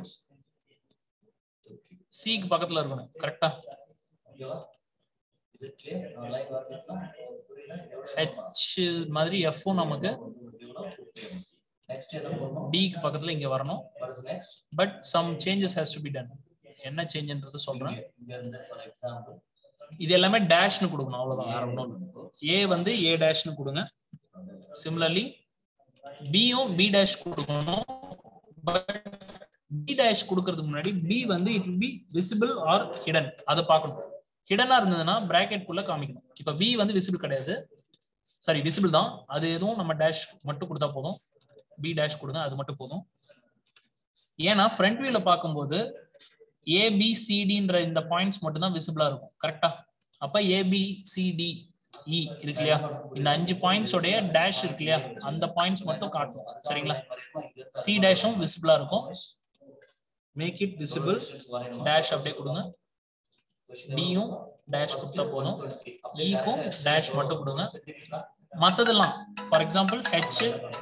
சிக்கு பக்கத்துல இருக்கணும் கரெக்டா ஓகேவா? Is it clear? நான் line வரைஞ்சிருக்கேன். புரியுதா? எவ்வளவு ஹெச் மாதிரி எஃப்பும் நமக்கு எவ்வளவு? Next என்ன பண்ணணும்? பிக்கு பக்கத்துல இங்க வரணும் What is next? But some changes has to be done என்ன சேஞ்சுன்றது சொல்றேன் இங்க இருந்து for example, இது எல்லாமே டேஷ்னு கொடுக்கணும் அவ்வளவுதான் வேற ஒன்றும் ஏ வந்து ஏ டேஷ்னு கொடுங்க சிமிலர்லி பியும் பி டேஷ் கொடுக்கணும் பட் பி டேஷ் கொடுக்கறதுக்கு முன்னாடி பி வந்து it will be visible or hidden அதை பார்க்கணும் ஹிடனா இருந்ததுன்னா பிராக்கெட் குள்ள காமிக்கணும் இப்ப பி வந்து விசிபிள் கிடையாது சாரி விசிபிள் தான் அது எதுவும் நம்ம டேஷ் மட்டும் கொடுத்தா போதும் பி டேஷ் கொடுங்க அது மட்டும் போதும் ஏன்னா ஃப்ரண்ட் வியூல பார்க்கும்போது ஏபிசிடின்ற இந்த பாயிண்ட்ஸ் மட்டும் தான் விசிபிளா இருக்கும் கரெக்டா அப்ப ஏபிசிடி இ இருக்கு இல்லையா இந்த அஞ்சு பாயிண்ட்ஸ் உடைய டேஷ் இருக்கு இல்லையா அந்த பாயிண்ட்ஸ் மட்டும் காட்டும் சரிங்களா சி டேஷும் விசிபிளா இருக்கும் மேக் இட் விசிபிள் டேஷ் அப்படியே கொடுங்க டியும் டேஷ் கொடுத்தா போதும் ஈக்கும் டேஷ் மட்டும் கொடுங்க மத்ததெல்லாம் ஃபார் எக்ஸாம்பிள் ஹெச்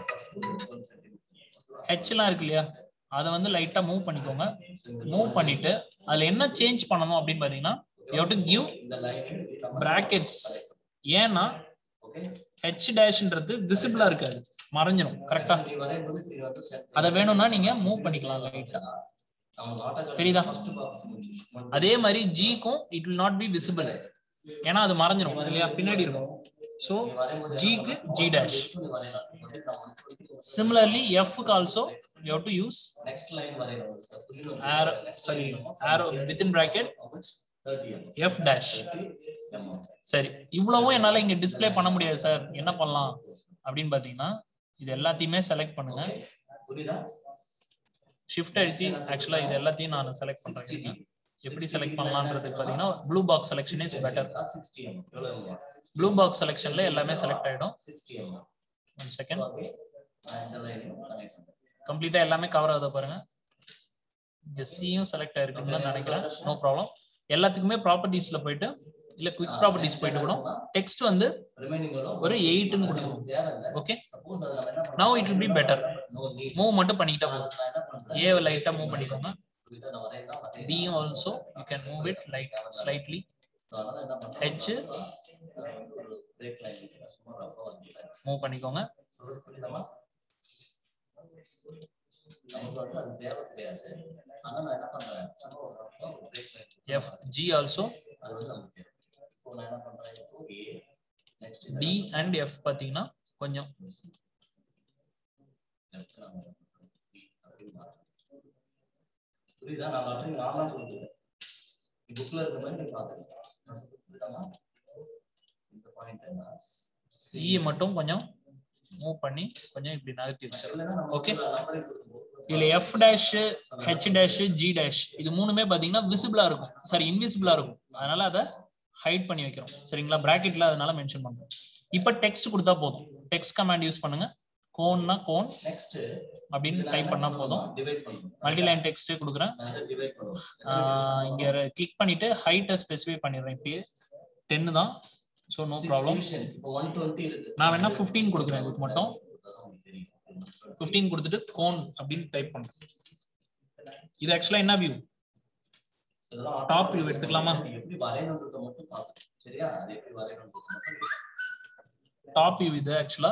ஹெச்லாம் இருக்கு இல்லையா அதை வந்து லைட்டா மூவ் பண்ணிக்கோங்க மூவ் பண்ணிட்டு அதுல என்ன சேஞ்ச் பண்ணணும் அப்படின்னு பாத்தீங்கன்னா யூ டு கிவ் இந்த line பிராக்கெட்ஸ் ஏன்னா okay? ஹெச் டேஷ்ன்றது விசிபிளா இருக்காது மறைஞ்சிரும் கரெக்டா நீ வரையும்போது இது வந்து center. அதை வேணும்னா நீங்க மூவ் பண்ணிக்கலாம் லைட்டா நம்ம நாட்டகம் தெரியுதா? first box முடிஞ்சிச்சு. அதே மாதிரி ஜிக்கும் it will not be visible ஏன்னா அது மறைஞ்சிரும் இல்லையா பின்னாடி இருக்கும் ஸோ நீ வரையும்போது ஜிக்கு ஜி டேஷ் நீ வரையலாம். வந்து நம்ம வந்து சிமிலர்லி எஃப்க்கு also you have to use next line வரையணும் sir. புரியுதா? Arrow Next sorry line. Arrow within bracket How much? 30 mm. F dash 30 mm. சரி இவ்வளவும் என்னால இங்க டிஸ்ப்ளே பண்ண முடியாது சார் என்ன பண்ணலாம் அப்படின்னு பாத்தீங்கன்னா இது எல்லாத்தையுமே செலக்ட் பண்ணுங்க புரியுதா? ஷிஃப்ட் அழுத்தி ஆக்சுவலா இது எல்லாத்தையும் நான் செலக்ட் 60 பண்றேன் degree. எப்படி செலக்ட் பண்ணலாம்ன்றதுக்கு பாத்தீங்கன்னா blue box selection is better 60 mm எவ்வளவு ப்ளூ பாக்ஸ் செலெக்ஷன்ல எல்லாமே செலக்ட் ஆயிடும் 60 mm ஒன் செகண்ட் ஓகே நான் இந்த லைனையும் கனெக்ட் பண்றேன் கம்ப்ளீட்டா எல்லாமே கவர் ஆகுதா பாருங்க இங்க சியும் செலக்ட் ஆயிருக்குன்னு தான் நினைக்கிறேன் நோ ப்ராப்ளம் எல்லாத்துக்குமே ப்ராப்பர்ட்டிஸ்ல போயிட்டு இல்ல குவிக் ப்ராப்பர்ட்டிஸ் போயிட்டு கூட டெக்ஸ்ட் வந்து ரிமைனிங் வரும் ஒரு எயிட்னு கொடுத்துருவோம் தேவையில்லை ஓகே சப்போஸ் அது நம்ம என்ன now it will be better no need move மட்டும் பண்ணிக்கிட்டா போதும் நான் என்ன பண்றேன் ஏ லைட்டா மூவ் பண்ணிக்கோங்க இதை நான் வரையலாம் வரையலாம். B also you can move it light slightly So, அதனால என்ன பண்றேன் H ஒரு break line இருக்கு. சும்மா rough ஆ வரைஞ்சிக்கிறேன். மூவ் பண்ணிக்கோங்க சொல்றது புரியுதாம்மா? நமக்கு வந்து அது தேவை கிடையாது ஆனா நான் என்ன பண்றேன் சும்மா ஒரு rough ஆ ஒரு break line இருக்கு. எஃப் ஜி ஆல்சோ அது வந்து நமக்கு தேவை. So, நான் என்ன பண்றேன் இப்போ A, next D and F பாத்தீங்கன்னா கொஞ்சம் next நான் என்ன பண்றேன்? B அப்படின்னு மாத்துறேன். புரியுதா நான் லெட்டரிங் நான் தான் கொடுத்துருக்கேன் புக்ல இருக்க மாதிரி நீ பாத்துக்கலாம் நான் சொல்றது புரியுதாம்மா இந்த பாயிண்ட் என்ன சி மட்டும் கொஞ்சம் மூவ் பண்ணி கொஞ்சம் இப்படி நகர்த்தி வச்சிடலாம் ஓகே இதுல F dash H dash G dash இது மூணுமே பாத்தீங்கன்னா விசிபிளா இருக்கும் சாரி இன்விசிபிளா இருக்கும் அதனால அதை ஹைட் பண்ணி வைக்கிறோம் சரிங்களா பிராக்கெட்ல அதனால மென்ஷன் பண்றோம் இப்போ டெக்ஸ்ட் கொடுத்தா போதும் டெக்ஸ்ட் கமாண்ட் யூஸ் பண்ணுங்க கோன்னா கோன் நெக்ஸ்ட் அப்படின்னு டைப் பண்ணா போதும் டிவைட் பண்ணணும் மல்டிலைன் டெக்ஸ்டே கொடுக்குறேன் நான் இதை டிவைட் பண்ணுவேன் ஆஹ் இங்க கிளிக் பண்ணிட்டு ஹைட்டை ஸ்பெசிஃபை பண்ணிடுறேன் இப்பயே டென்னு தான் ஸோ நோ ப்ராப்ளம் இப்போ 120 இருக்கு நான் வேணா 15 கொடுக்குறேன் இதுக்கு மட்டும் அதான் உங்களுக்கு தெரியும். 15 கொடுத்துட்டு கோன் அப்படின்னு டைப் பண்றேன் இது ஆக்சுவலா என்ன வியூ இதெல்லாம் Top view எடுத்துக்கலாமா? நீ எப்படி வரையணுன்றத மட்டும் பார்த்து சரியா அது எப்படி வரையணுன்றத மட்டும் டாப் வியூ இது ஆக்சுவலா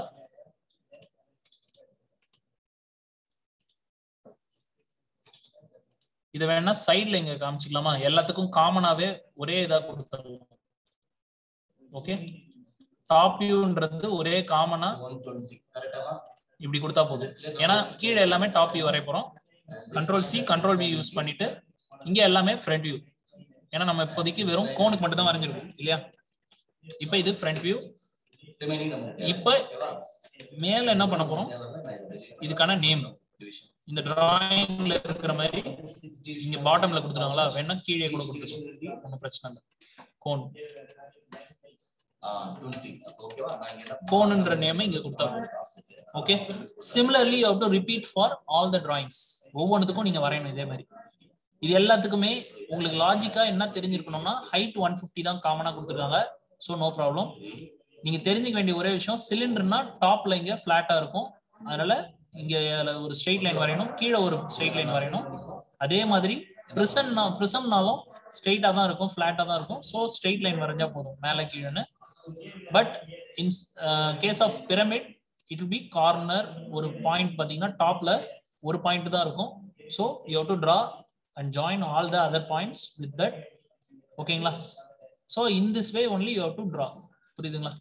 இதை வேணா சைடுல இங்க காமிச்சுக்கலாமா எல்லாத்துக்கும் காமனாவே ஒரே இதா கொடுத்துடலாம் ஓகே டாப் வியூன்றது ஒரே காமனா 120 கரெக்டாவா இப்படி கொடுத்தா போதும் ஏன்னா கீழே எல்லாமே டாப் வியூ வரைய போறோம் control C control V use பண்ணிட்டு இங்க எல்லாமே ஃப்ரண்ட் வியூ ஏன்னா நம்ம இப்போதைக்கு வெறும் கோனுக்கு மட்டும் தான் வரைஞ்சிருக்கோம் இல்லையா இப்போ இது ஃப்ரண்ட் வியூ ரிமைனிங் நமக்கு இப்போ மேல என்ன பண்ண போறோம் இதுக்கான நேம் இந்த டிராயிங்ல இருக்கிற மாதிரி இங்க பாட்டம்ல கொடுத்துருக்காங்களா வேணா கீழே கூட கொடுத்துருக்கோம் ஒன்றும் பிரச்சனை இல்லை கோன் ஓகேவா நான் இங்க என்ன கோனுன்ற நேம் இங்க கொடுத்தா okay similarly you to repeat for all the drawings ஒவ்வொன்றுத்துக்கும் நீங்க வரையணும் இதே மாதிரி இது எல்லாத்துக்குமே உங்களுக்கு லாஜிக்கா என்ன தெரிஞ்சிருக்கணும்னா ஹைட் ஒன் ஃபிஃப்டி தான் காமனா கொடுத்துருக்காங்க ஸோ நோ ப்ராப்ளம் நீங்க தெரிஞ்சுக்க வேண்டிய ஒரே விஷயம் சிலிண்டர்னா டாப்ல இங்க ஃபிளாட்டா இருக்கும் அதனால இங்க ஒரு ஸ்ட்ரெயிட் லைன் வரையணும் கீழே ஒரு ஸ்ட்ரெயிட் லைன் வரையணும் அதே மாதிரி ப்ரிசம்னா ப்ரிசம்னாலும் ஸ்ட்ரெயிட்டா தான் இருக்கும் ஃபிளாட்டா தான் இருக்கும் ஸோ ஸ்ட்ரெயிட் லைன் வரைஞ்சா போதும் மேலே கீழேன்னு but in case of pyramid it will be corner ஒரு பாயிண்ட் பார்த்தீங்கன்னா டாப்ல ஒரு பாயிண்ட் தான் இருக்கும் so you have to draw and join all the other points with that ஓகேங்களா so in this way only you have to draw புரியுதுங்களா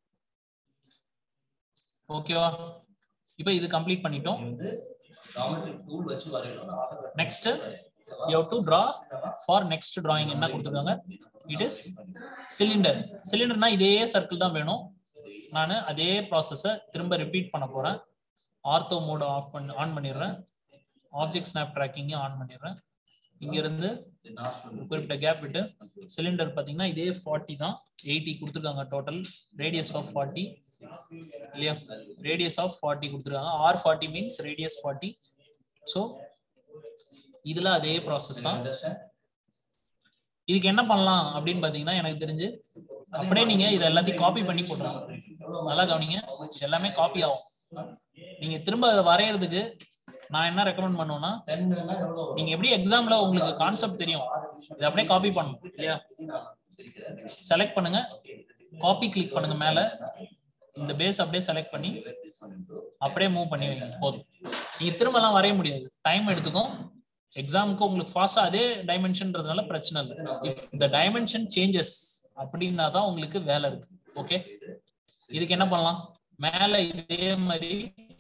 ஓகேவா இப்போ இது கம்ப்ளீட் பண்ணிட்டோம் வந்து ஜாமெட்ரிக் டூல் வச்சு வரையணும் நான் automatic Next, you have to draw for next drawing என்ன கொடுத்துருக்காங்க இட் இஸ் சிலிண்டர் சிலிண்டர்னா இதே சர்க்கிள் தான் வேணும் நான் அதே ப்ராசஸை திரும்ப ரிப்பீட் பண்ண போறேன் ஆர்த்தோ மோட் ஆஃப் பண்ணி ஆன் பண்ணிடுறேன் ஆப்ஜெக்ட் ஸ்னாப் ட்ராக்கிங்கையும் ஆன் பண்ணிடுறேன் இங்க இருந்து The nostril ஒரு குறிப்பிட்ட கேப் விட்டு சிலிண்டர் பாத்தீங்கன்னா இதே ஃபார்ட்டி தான் எயிட்டி கொடுத்துருக்காங்க டோட்டல் ரேடியஸ் ஆஃப் ஃபார்ட்டி இல்லையா ரேடியஸ் ஆஃப் ஃபார்ட்டி கொடுத்துருக்காங்க R forty means radius forty so இதுல அதே ப்ராசஸ் தான் Understand? இதுக்கு என்ன பண்ணலாம் அப்படின்னு பாத்தீங்கன்னா எனக்கு தெரிஞ்சு அப்படியே நீங்க இதை எல்லாத்தையும் காப்பி பண்ணி போட்டுருங்க நல்லா கவனிங்க இது எல்லாமே காப்பி ஆகும் நீங்க திரும்ப அதை வரையறதுக்கு நான் என்ன ரெக்கமெண்ட் பண்ணுவேன்னா 10 னா எவ்வளவு வரும்? நீங்க எப்படி எக்ஸாம்ல உங்களுக்கு கான்செப்ட் தெரியும் இதை அப்படியே காப்பி பண்ணணும் இல்லையா செலக்ட் பண்ணுங்க காப்பி கிளிக் பண்ணுங்க மேல இந்த பேஸ் அப்படியே செலக்ட் பண்ணி This one into அப்படியே மூவ் பண்ணி வைங்க போதும் நீங்க திரும்பலாம் வரைய முடியாது டைம் எடுத்துக்கும் எக்ஸாமுக்கு உங்களுக்கு ஃபாஸ்டா அதே டைமென்ஷன்றதுனால பிரச்சனை இல்லை இஃப் இந்த டைமென்ஷன் சேஞ்சஸ் அப்படின்னா தான் உங்களுக்கு வேலை இருக்கு ஓகே இதுக்கு என்ன பண்ணலாம் மேல இதே மாதிரி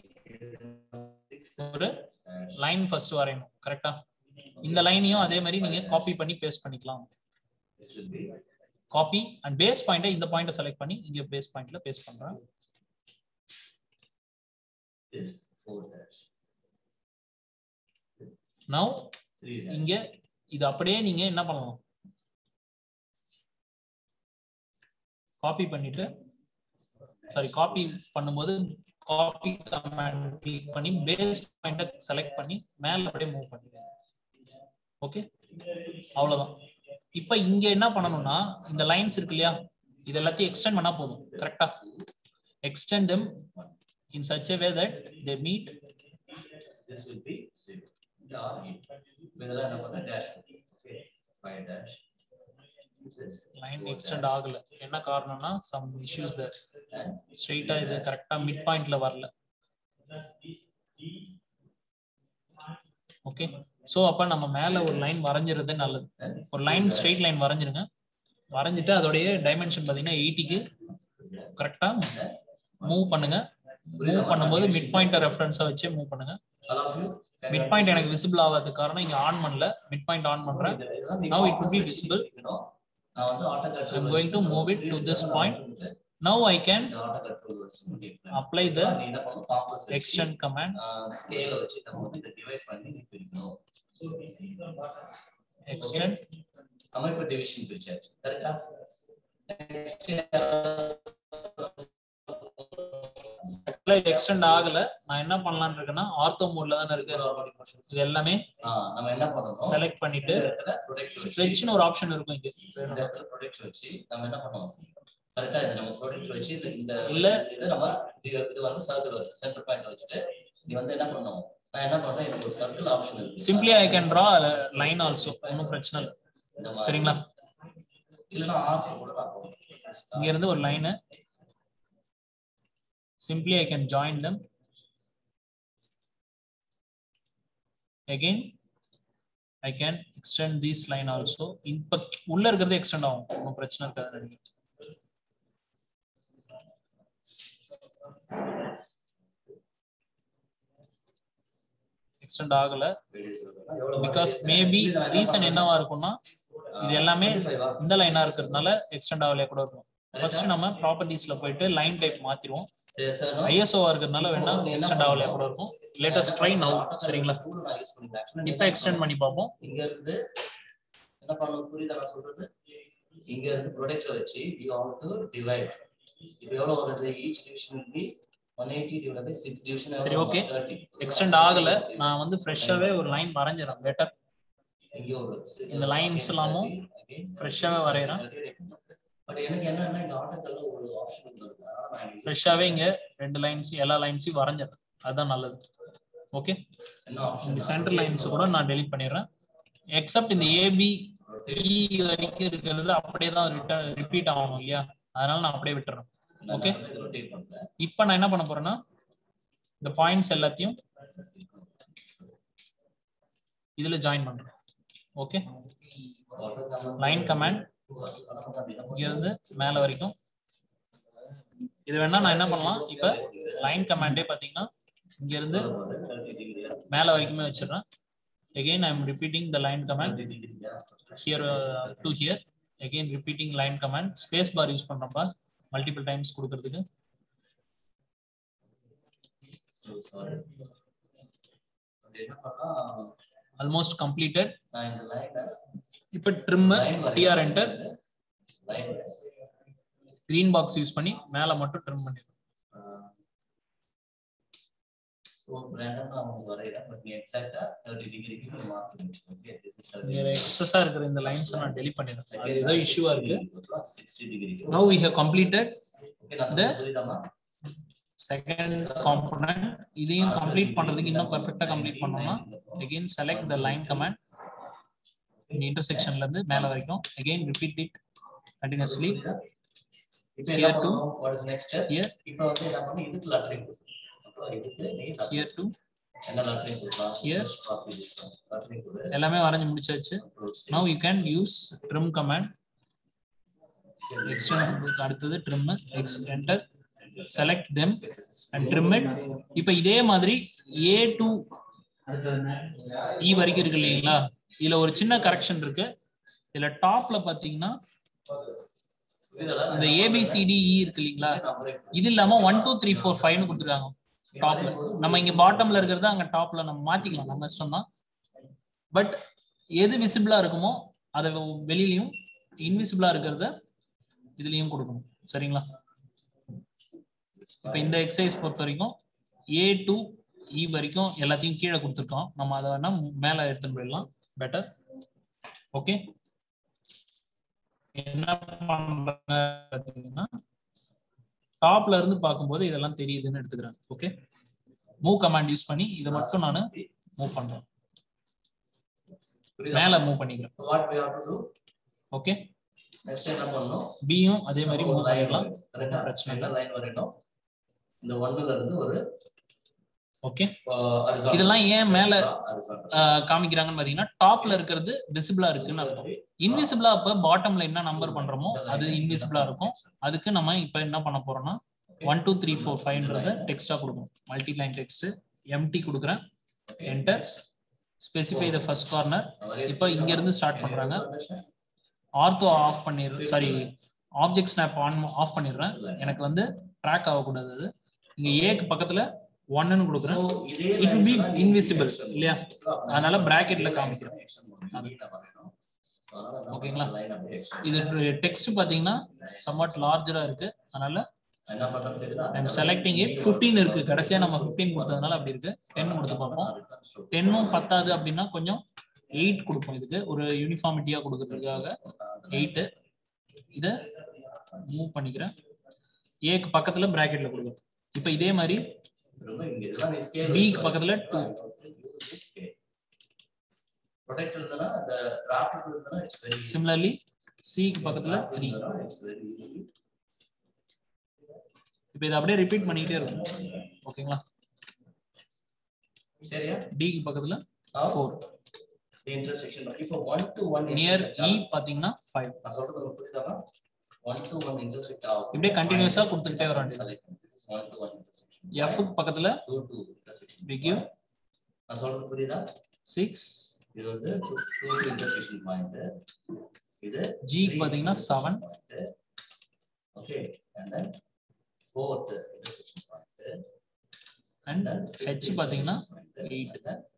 ஒரு லைன் ஃபர்ஸ்ட் வரையணும் கரெக்டா இந்த லைனையும் அதே மாதிரி நீங்க காப்பி பண்ணி பேஸ்ட் பண்ணிக்கலாம் this will be copy and base பாயிண்ட்டை இந்த பாயிண்ட்டை செலக்ட் பண்ணி இங்க பேஸ் பாயிண்ட்ல பேஸ்ட் பண்றேன் this 4 dash நவ் 3 dash இங்க இது அப்படியே நீங்க என்ன பண்ணலாம் காப்பி பண்ணிட்டு சாரி காப்பி பண்ணும்போது காப்பி கமாண்ட் கிளிக் பண்ணி பேஸ் பாயிண்ட செலக்ட் பண்ணி மேல அப்படியே மூவ் பண்ணிடுங்க ஓகே அவ்வளவுதான் இப்ப இங்க என்ன பண்ணணும்னா இந்த லைன்ஸ் இருக்கு இல்லையா இது எல்லாத்தையும் எக்ஸ்டெண்ட் பண்ணா போதும் கரெக்டா extend them in such a way that they meet this will be zero. இந்த R eight. இதெல்லாம் என்ன பண்ண dash பண்ணி okay five dash this is line four extend dash. ஆகல என்ன காரணம்னா சம் இஷ்யூஸ் தேர் and ஸ்ட்ரெயிட்டா இது கரெக்டா மிட் பாயிண்ட்ல வரல ஓகே சோ அப்ப நம்ம மேல ஒரு லைன் வரைஞ்சிருது நல்லது then ஒரு லைன் ஸ்ட்ரெயிட் லைன் வரைஞ்சிருங்க வரைஞ்சிட்டு அதோடைய டைமென்ஷன் பாத்தீங்கன்னா எயிட்டிக்கு கரெக்டா மூவ் பண்ணுங்க மூவ் பண்ணும்போது மிட் பாயிண்ட் ரெஃபரன்ஸா வச்சு மூவ் பண்ணுங்க all of you can mid point எனக்கு விசிபிள் ஆகாத காரணம் இங்க ஆன் பண்ணல மிட் பாயிண்ட் ஆன் பண்றேன் இது- இதெல்லாம் நீங்க Now it will be opposite visible. you know. நான் வந்து auto control I'm going to வச்சு move it to this இந்த point. வந்து now i can இந்த auto control வச்சு முடிக்கலாம். apply the நீ என்ன பண்ணணும் compass வச்சு, extend command ஆஹ், scale அ வச்சு நம்ம வந்து இதை divide பண்ணி நீ பிரிக்கணும். extend அமைப்பு division பிரிச்சாச்சு. correct ஆ? apply extend ஆகல நான் என்ன பண்ணலாம்னு இருக்கேன்னா ஆர்த்தோ மோட்ல தானே இருக்கு இது எல்லாமே ஆஹ், நம்ம என்ன பண்ணணும் செலக்ட் பண்ணிட்டு இந்த இடத்துல protect வச்சு, ஸ்ட்ரெச்னு ஒரு ஆப்ஷன் இருக்கும் இங்க இந்த இடத்துல protect வச்சு நம்ம என்ன பண்ணணும் கரெக்டா இது நம்ம ப்ரொடக்ட் வச்சு இது இந்த இல்ல. இது நம்ம இது இது வந்து சர்க்கிள் சென்டர் பாயிண்ட் வச்சுட்டு நீ வந்து என்ன பண்ணணும் நான் என்ன பண்றேன் எனக்கு ஒரு சர்க்கிள் ஆப்ஷன் இருக்கு simply I can draw line also ஒன்றும் பிரச்சனை இல்லை இந்த மாதிரி. சரிங்களா இல்லைன்னா ஆர்ட் கூட நான் போடுறேன். இங்க இருந்து ஒரு line simply I can join them again I can extend this line also இப்ப உள்ள இருக்கிறது எக்ஸ்டெண்ட் ஆகும் ஒன்றும் பிரச்சனை இருக்காது நினைக்கிறேன் எக்ஸ்டெண்ட் ஆகல எவ்வளவு பிகாஸ் வருது? மேபி இது நான் என்ன ரீசன் பண்றேன்? என்னவா இருக்கும்னா இது எல்லாமே 25 ஆ? இந்த லைனா இருக்கிறதுனால எக்ஸ்டெண்ட் ஆகலையா கூட இருக்கும் ஃபர்ஸ்ட் நம்ம ப்ராப்பர்ட்டிஸ்ல போயிட்டு லைன் டைப் மாத்திருவோம் சரி, சரி, no? ஐஎஸ்ஓவா இருக்கிறதுனால வேணா எக்ஸ்டெண்ட் ஆகலையா கூட இருக்கும் லேட்டஸ்ட் ட்ரை நவ் சரிங்களா tool நான் use பண்ணிக்கிறேன். Actually, இப்போ எக்ஸ்டெண்ட் பண்ணி பார்ப்போம் இங்க இருந்து என்ன பண்ணணும் புரியுதா நான் சொல்றது இங்க இருந்து ப்ரொடக்டர் வச்சு யூ ஹவ் டு டிவைட் இது எவ்வளவு வருது each division will be 180 divided by 6 division சரி, எவ்வளவு? okay. 30. எக்ஸ்டெண்ட் ஆகல நான் வந்து ஃப்ரெஷ்ஷாவே ஒரு லைன் வரைஞ்சிடறேன் பெட்டர் இங்க ஒரு இந்த lines எல்லாமும் ஃப்ரெஷ்ஷாவே வரைகிறேன் பட் எனக்கு என்னன்னா இந்த ஆட்டோக்கல்ல ஒரு ஆப்ஷன் இருந்தது அதனால நான் இங்க use ஃப்ரெஷ்ஷாவே இங்க ரெண்டு லைன்ஸ் எல்லா லைன்ஸையும் வரைஞ்சிடறேன் அதுதான் நல்லது ஓகே என்ன ஆப்ஷன் இந்த சென்டர் லைன்ஸ் கூட நான் டெலிட் பண்ணிடுறேன் எக்ஸப்ட் இந்த ஏபி இ வரைக்கும் இருக்கிறது அப்படியே தான் ரிட்டர்ன் ரிப்பீட் ஆகணும் இல்லையா அதனால நான் அப்படியே விட்டுறேன் okay. ரொட்டேட் பண்றேன் இப்போ நான் என்ன பண்ண போறேன்னா இந்த பாயிண்ட்ஸ் எல்லாத்தையும் இதுல ஜாயின் பண்றேன் ஓகே லைன் கமாண்ட் இங்க இருந்து மேல வரைக்கும் இது வேணா நான் என்ன பண்ணலாம் இப்ப லைன் கமாண்டே பாத்தீங்கன்னா இங்க இருந்து மேல வரைக்குமே வச்சிடுறேன் again i am repeating the line command here uh, to here again repeating line command space bar use பண்றப்ப multiple times கொடுக்கிறதுக்கு So sorry. அது என்ன பண்ணா almost completed நான் இந்த லைனை இப்ப trim tr enter line green box யூஸ் பண்ணி மேல மட்டும் trim பண்ணிடுறேன் ஸோ ரேண்டம் நான் உங்களுக்கு வரைகிறேன் பட் நீ எக்ஸாக்டா தேர்ட்டி டிகிரிக்கு நீ மார்க் பண்ணிட்டு ஓகே திஸ் இஸ் இங்க எக்ஸஸா இருக்கிற இந்த லைன்ஸ் நான் டெலிட் பண்ணிடுறேன் அது ஏதோ இஷ்யூவா இருக்கு sixty degree now we have completed okay நான் the- சொல்றது புரியுதாமா செகண்ட் காம்பனன்ட் இதையும் கம்ப்ளீட் பண்றதுக்கு இன்னும் பெர்ஃபெக்ட்டா கம்ப்ளீட் பண்ணோம்னா again select the line command இந்த இன்டர்செக்ஷன்ல இருந்து மேல வரைக்கும் again repeat it continuously இப்போ Here என்ன to- பண்ணணும் what is next step here இப்போ வந்து என்ன பண்ணு இதுக்கு லெட்டரிங் அப்போ இதுக்கு நீ lettering. here to என்ன லெட்டரிங் கொடுக்கலாம் Here. காப்பி திஸ் லெட்டரிங் கொடு எல்லாமே வரைஞ்சு முடிச்சாச்சு upload save. now you can use trim command extend அடுத்தது trim ex enter select them and trim it இப்போ இதே மாதிரி a to e வரைக்கும் இருக்கு இல்லைங்களா இதுல ஒரு சின்ன கரெக்ஷன் இருக்கு இதுல டாப்ல பாத்தீங்கன்னா புரியுதா? இந்த ஏபிசிடிஇ இருக்கு இல்லைங்களா number இது இல்லாம ஒன் டூ த்ரீ ஃபோர் ஃபைவ்னு கொடுத்துருக்காங்க டாப்ல நம்ம இங்க பாட்டம்ல இருக்கிறத அங்க டாப்ல நம்ம மாத்திக்கலாம் நம்ம இஷ்டம் தான் பட் எது விசிபிளா இருக்குமோ அதை வெளியிலயும் இன்விசிபிளா இருக்கிறத இதுலயும் கொடுக்கணும் சரிங்களா இப்ப இந்த எக்ஸசைஸ் பொறுத்த வரைக்கும் ஏ டு இ வரைக்கும் எல்லாத்தையும் கீழே கொடுத்துருக்கோம் நம்ம அதை வேணா மேல எடுத்துட்டு போயிடலாம் பெட்டர் ஓகே என்ன பண்றாங்க பார்த்தீங்கன்னா டாப்ல இருந்து பார்க்கும்போது இதெல்லாம் தெரியுதுன்னு எடுத்துக்கிறேன் ஓகே மூவ் கமாண்ட் யூஸ் பண்ணி இதை மட்டும் நான் மூவ் பண்றேன் புரியுதா? மேல மூவ் பண்ணிக்கிறேன் What we have to do? Okay Next என்ன பண்ணணும்? பியும் அதே மாதிரி ஒரு மூவ் line பண்ணிடலாம் வரும். correct ஆ? பிரச்சனை என்ன இல்ல. line வரையணும்? இந்த ஒன்னுல இருந்து ஒரு ஓகே அஹ், horizontal. இதெல்லாம் ஏன் மேல horizontal. ஆஹ், காமிக்கிறாங்கன்னு பாத்தீங்கன்னா டாப்ல இருக்கிறது விசிபிளா இருக்குன்னு அர்த்தம் இன்விசிபிளா அப்ப பாட்டம்ல என்ன நம்பர் பண்றோமோ அது இன்விசிபிளா இருக்கும் அதுக்கு நம்ம இப்ப என்ன பண்ண போறோம்னா ஒன் டூ த்ரீ ஃபோர் ஃபைவ்ன்றத டெக்ஸ்டா கொடுக்கணும் மல்டி லைன் டெக்ஸ்ட் எம்டி கொடுக்குறேன் enter specify the first corner இப்போ இங்க இருந்து ஸ்டார்ட் பண்றாங்க ஆர்த்தோ ஆஃப் பண்ணிடுறேன் sorry object snap on off பண்ணிடுறேன் எனக்கு வந்து ட்ராக் ஆகக்கூடாது அது இங்க ஏக்கு பக்கத்துல ஒன்னு கொடுக்குறேன் It will be invisible, இல்லையா? அதனால bracketல காமிக்கிறேன். ஓகேங்களா? இது டெக்ஸ்ட் பாத்தீங்கன்னா சம்வாட் லார்ஜரா இருக்கு அதனால என்ன பண்றது தெரியுதா? ஐம் செலக்டிங் இட் 15 இருக்கு கடைசியா நம்ம 15 கொடுத்ததுனால அப்படி இருக்கு 10 கொடுத்து பார்ப்போம் டென்னும் பத்தாது அப்படின்னா கொஞ்சம் எயிட் கொடுப்போம் இதுக்கு ஒரு யூனிஃபார்மிட்டியா கொடுக்கறதுக்காக எயிட் இத மூவ் பண்ணிக்கிறேன் ஏக்கு பக்கத்துல பிராக்கெட்ல கொடுக்குறோம் இப்போ இதே மாதிரி ரொம்ப இங்க இதெல்லாம் நீ scale B க்கு வச்சு பக்கத்துல two. scale. Protect இருந்ததுன்னா, அந்த draft இருந்ததுன்னா it's very easy. சிமிலர்லி சிக்கு பக்கத்துல Draft த்ரீ இருந்ததுன்னா it's very easy. இப்போ இதை அப்படியே ரிப்பீட் பண்ணிக்கிட்டே இருக்கும் ஓகேங்களா சரியா டிக்கு பக்கத்துல Now, ஃபோர் the intersection இப்போ one to one near intersect E ஆகும். பாத்தீங்கன்னா ஃபைவ் நான் சொல்றது உங்களுக்கு புரியுதாமா one to one intersect ஆகும். இப்படியே continuous ஆ கொடுத்துக்கிட்டே வர வேண்டியது. Select. This is one to one intersection. எஃப்க்கு பக்கத்துல Two to intersection. we give நான் சொல்றது புரியுதா சிக்ஸ் இது வந்து two two to intersection point இது ஜிக்கு three பாத்தீங்கன்னா intersection seven point. Okay, and then fourth intersection point. And H பாத்தீங்கன்னா eight.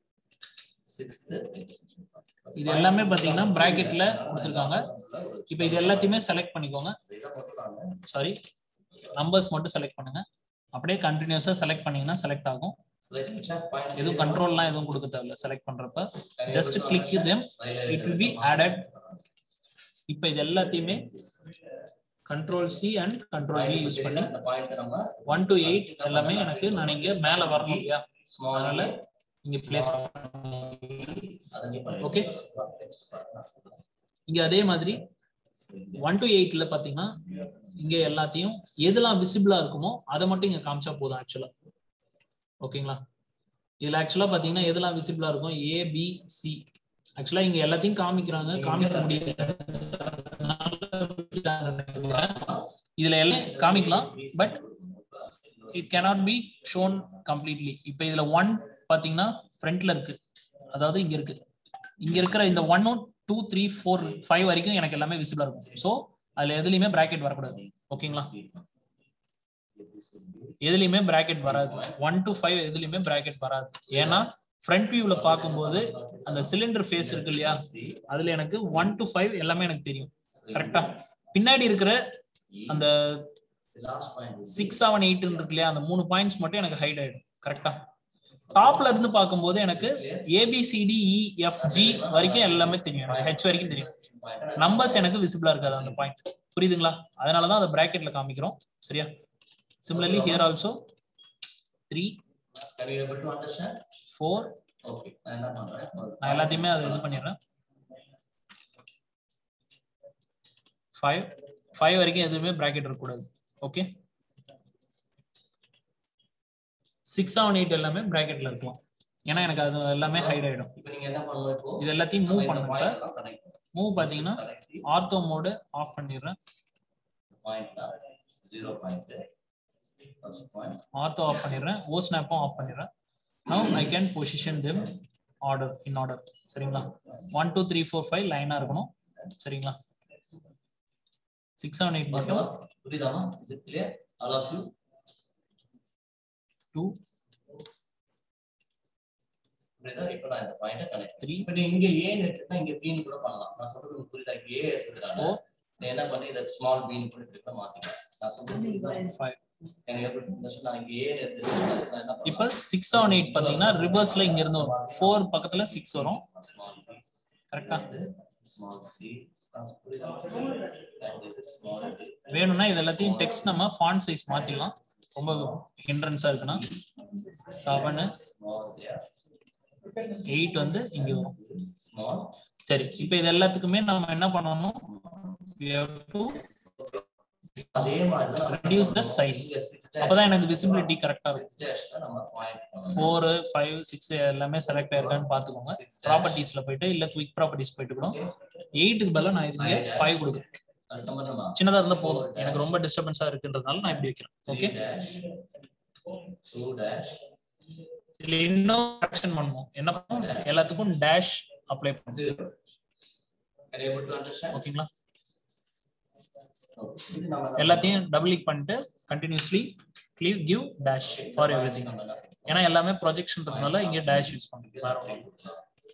இது எல்லாமே பாத்தீங்கன்னா bracketல கொடுத்திருக்காங்க. இப்போ இது எல்லாத்தையுமே செலக்ட் பண்ணிக்கோங்க சாரி நம்பர்ஸ் மட்டும் செலக்ட் பண்ணுங்க அப்படியே கண்டினியூஸா செலக்ட் பண்ணீங்கன்னா செலக்ட் ஆகும் எதுவும் கண்ட்ரோல்லாம் எதுவும் கொடுக்க தேவையில்ல செலக்ட் பண்றப்ப just click them, it will be added இப்போ இது எல்லாத்தையுமே control C and control V use பண்ணி ஒன் டு எயிட் எல்லாமே எனக்கு நான் இங்க மேல வரணும் இல்லையா அதனால இங்க பிளேஸ் Okay. இங்க அதே மாதிரி ஒன் டு எயிட்ல பாத்தீங்கன்னா இங்க எல்லாத்தையும் எதெல்லாம் விசிபிளா இருக்குமோ அதை மட்டும் இங்க காமிச்சா போதும் ஆக்சுவலா ஓகேங்களா இதுல ஆக்சுவலா பாத்தீங்கன்னா எதெல்லாம் விசிபிளா இருக்கும் ஏ பி சி ஆக்சுவலா இங்க எல்லாத்தையும் காமிக்கிறாங்க காமிக்க முடியல இதுல எல்லாம் காமிக்கலாம் but it cannot be shown completely இப்போ இதுல ஒன் பாத்தீங்கன்னா ஃப்ரண்ட்ல இருக்கு அதாவது இங்க இருக்கு இங்க இருக்கிற இந்த ஒன்னும் டூ த்ரீ ஃபோர் ஃபைவ் வரைக்கும் எனக்கு எல்லாமே விசிபிளா இருக்கும் ஸோ அதுல எதுலயுமே பிராக்கெட் வரக்கூடாது ஓகேங்களா எதுலயுமே பிராக்கெட் வராது ஒன் டு ஃபைவ் எதுலயுமே பிராக்கெட் வராது ஏன்னா ஃப்ரண்ட் வியூல பார்க்கும்போது அந்த சிலிண்டர் ஃபேஸ் இருக்கு இல்லையா அதுல எனக்கு ஒன் டு ஃபைவ் எல்லாமே எனக்கு தெரியும் கரெக்டா பின்னாடி இருக்கிற அந்த சிக்ஸ் செவன் எயிட் இருக்கு இல்லையா அந்த மூணு பாயிண்ட்ஸ் மட்டும் எனக்கு ஹைட் ஆயிடும் கரெக்டா டாப்ல இருந்து பார்க்கும்போது எனக்கு ஏபிசிடி இஎஃப்ஜி வரைக்கும் எல்லாமே தெரியும் ஹெச் வரைக்கும் தெரியும் நம்பர்ஸ் எனக்கு விசிபிளா இருக்காது அந்த பாயிண்ட் புரியுதுங்களா அதனாலதான் அதை பிராக்கெட்ல காமிக்கிறோம் சரியா similarly here also three Can you able to understand? Four Okay, நான் என்ன பண்றேன் நான் எல்லாத்தையுமே அதை இது பண்ணிடுறேன் ஃபைவ் ஃபைவ் வரைக்கும் எதுவுமே பிராக்கெட் இருக்கக்கூடாது ஓகே சிக்ஸ் செவன் எயிட் எல்லாமே பிராக்கெட்ல இருக்கலாம் ஏன்னா எனக்கு அது எல்லாமே ஹைட் ஆயிடும் இப்போ நீங்க என்ன பண்ணணும் இப்போ இது எல்லாத்தையும் மூவ் இந்த பண்ணுங்க point எல்லாம் connect பண்ணணும். மூவ் பாத்தீங்கன்னா Connect பண்ணி ஆர்த்தோ மோடு ஆஃப் பண்ணிடுறேன் point ல zero point first point ortho off பண்ணிடுறேன் ஓ ஸ்னாப்பும் ஆஃப் பண்ணிடுறேன் now I can position them order in order சரிங்களா one two three four five லைனா இருக்கணும் சரிங்களா சிக்ஸ் செவன் எயிட் ஓகேவா மட்டும் புரியுதாமா is it clear all of you too புரியுதா இப்ப நான் இந்த பாயிண்ட கனெக்ட் த்ரீ இப்ப நீ இங்க ஏன்னு எடுத்துட்டா இங்க பீன் கூட பண்ணலாம் நான் சொல்றது உங்களுக்கு புரியுதா இங்க ஏ எடுத்துக்கிறாங்க Four. நீ என்ன பண்ணி இத ஸ்மால் பீன் கூட திருப்ப மாத்திக்கலாம் நான் சொல்றது புரியுதா ஃபைவ் எனக்கு எப்படி இந்த நான் இங்க ஏ எடுத்துக்கிறேன் நான் என்ன இப்போ சிக்ஸ் செவன் எயிட் பாத்தீங்கன்னா ரிவர்ஸ்ல இங்க இருந்து வரும் ஃபோர் பக்கத்துல சிக்ஸ் வரும் ஸ்மால் பி கரெக்டா ஸ்மால் சி புரியுதா and this is small d வேணும்னா இது எல்லாத்தையும் டெக்ஸ்ட் நம்ம ஃபாண்ட் சைஸ் மாத்திக்கலாம் ரொம்ப ஹிண்ட்ரன்ஸா இருக்குன்னா செவனு small there எயிட் வந்து இங்க வரும் small சரி இப்போ இது எல்லாத்துக்குமே நம்ம என்ன பண்ணணும் we have to அதே மாதிரி தான் reduce the size அப்பதான் எனக்கு விசிபிலிட்டி கரெக்டா இருக்கும் six dash தான் நம்ம பாயிண்ட் பண்ணணும் ஃபோர் ஃபைவ் சிக்ஸ் எல்லாமே செலக்ட் ஆயிருக்கான்னு பாத்துக்கோங்க ப்ராப்பர்ட்டிஸ்ல போயிட்டு இல்ல குவிக் ப்ராப்பர்ட்டிஸ் போயிட்டு கூட எயிட்டுக்கு பதிலா நான் இதுக்கு ஃபைவ் கொடுக்குறேன் அதுக்கு அப்புறம் நம்ம சின்னதா இருந்தா போதும் எனக்கு ரொம்ப டிஸ்டர்பன்ஸா இருக்குன்றதுனால நான் இப்படி வைக்கிறேன் okay three dash two dash இதுல இன்னும் கரெக்ஷன் பண்ணுவோம் என்ன பண்ணுவோம் எல்லாத்துக்கும் டேஷ் அப்ளை பண்ணுவோம் zero are you able to understand ஓகேங்களா Okay. இது நம்ம எல்லாத்தையும் டபுள் கிளிக் பண்ணிட்டு continuously click give dash for everything ஏன்னா எல்லாமே ப்ரொஜெக்ஷன்றதுனால இங்க டேஷ் யூஸ் பண்ணுறோம் வேற ஒண்ணும் இல்ல.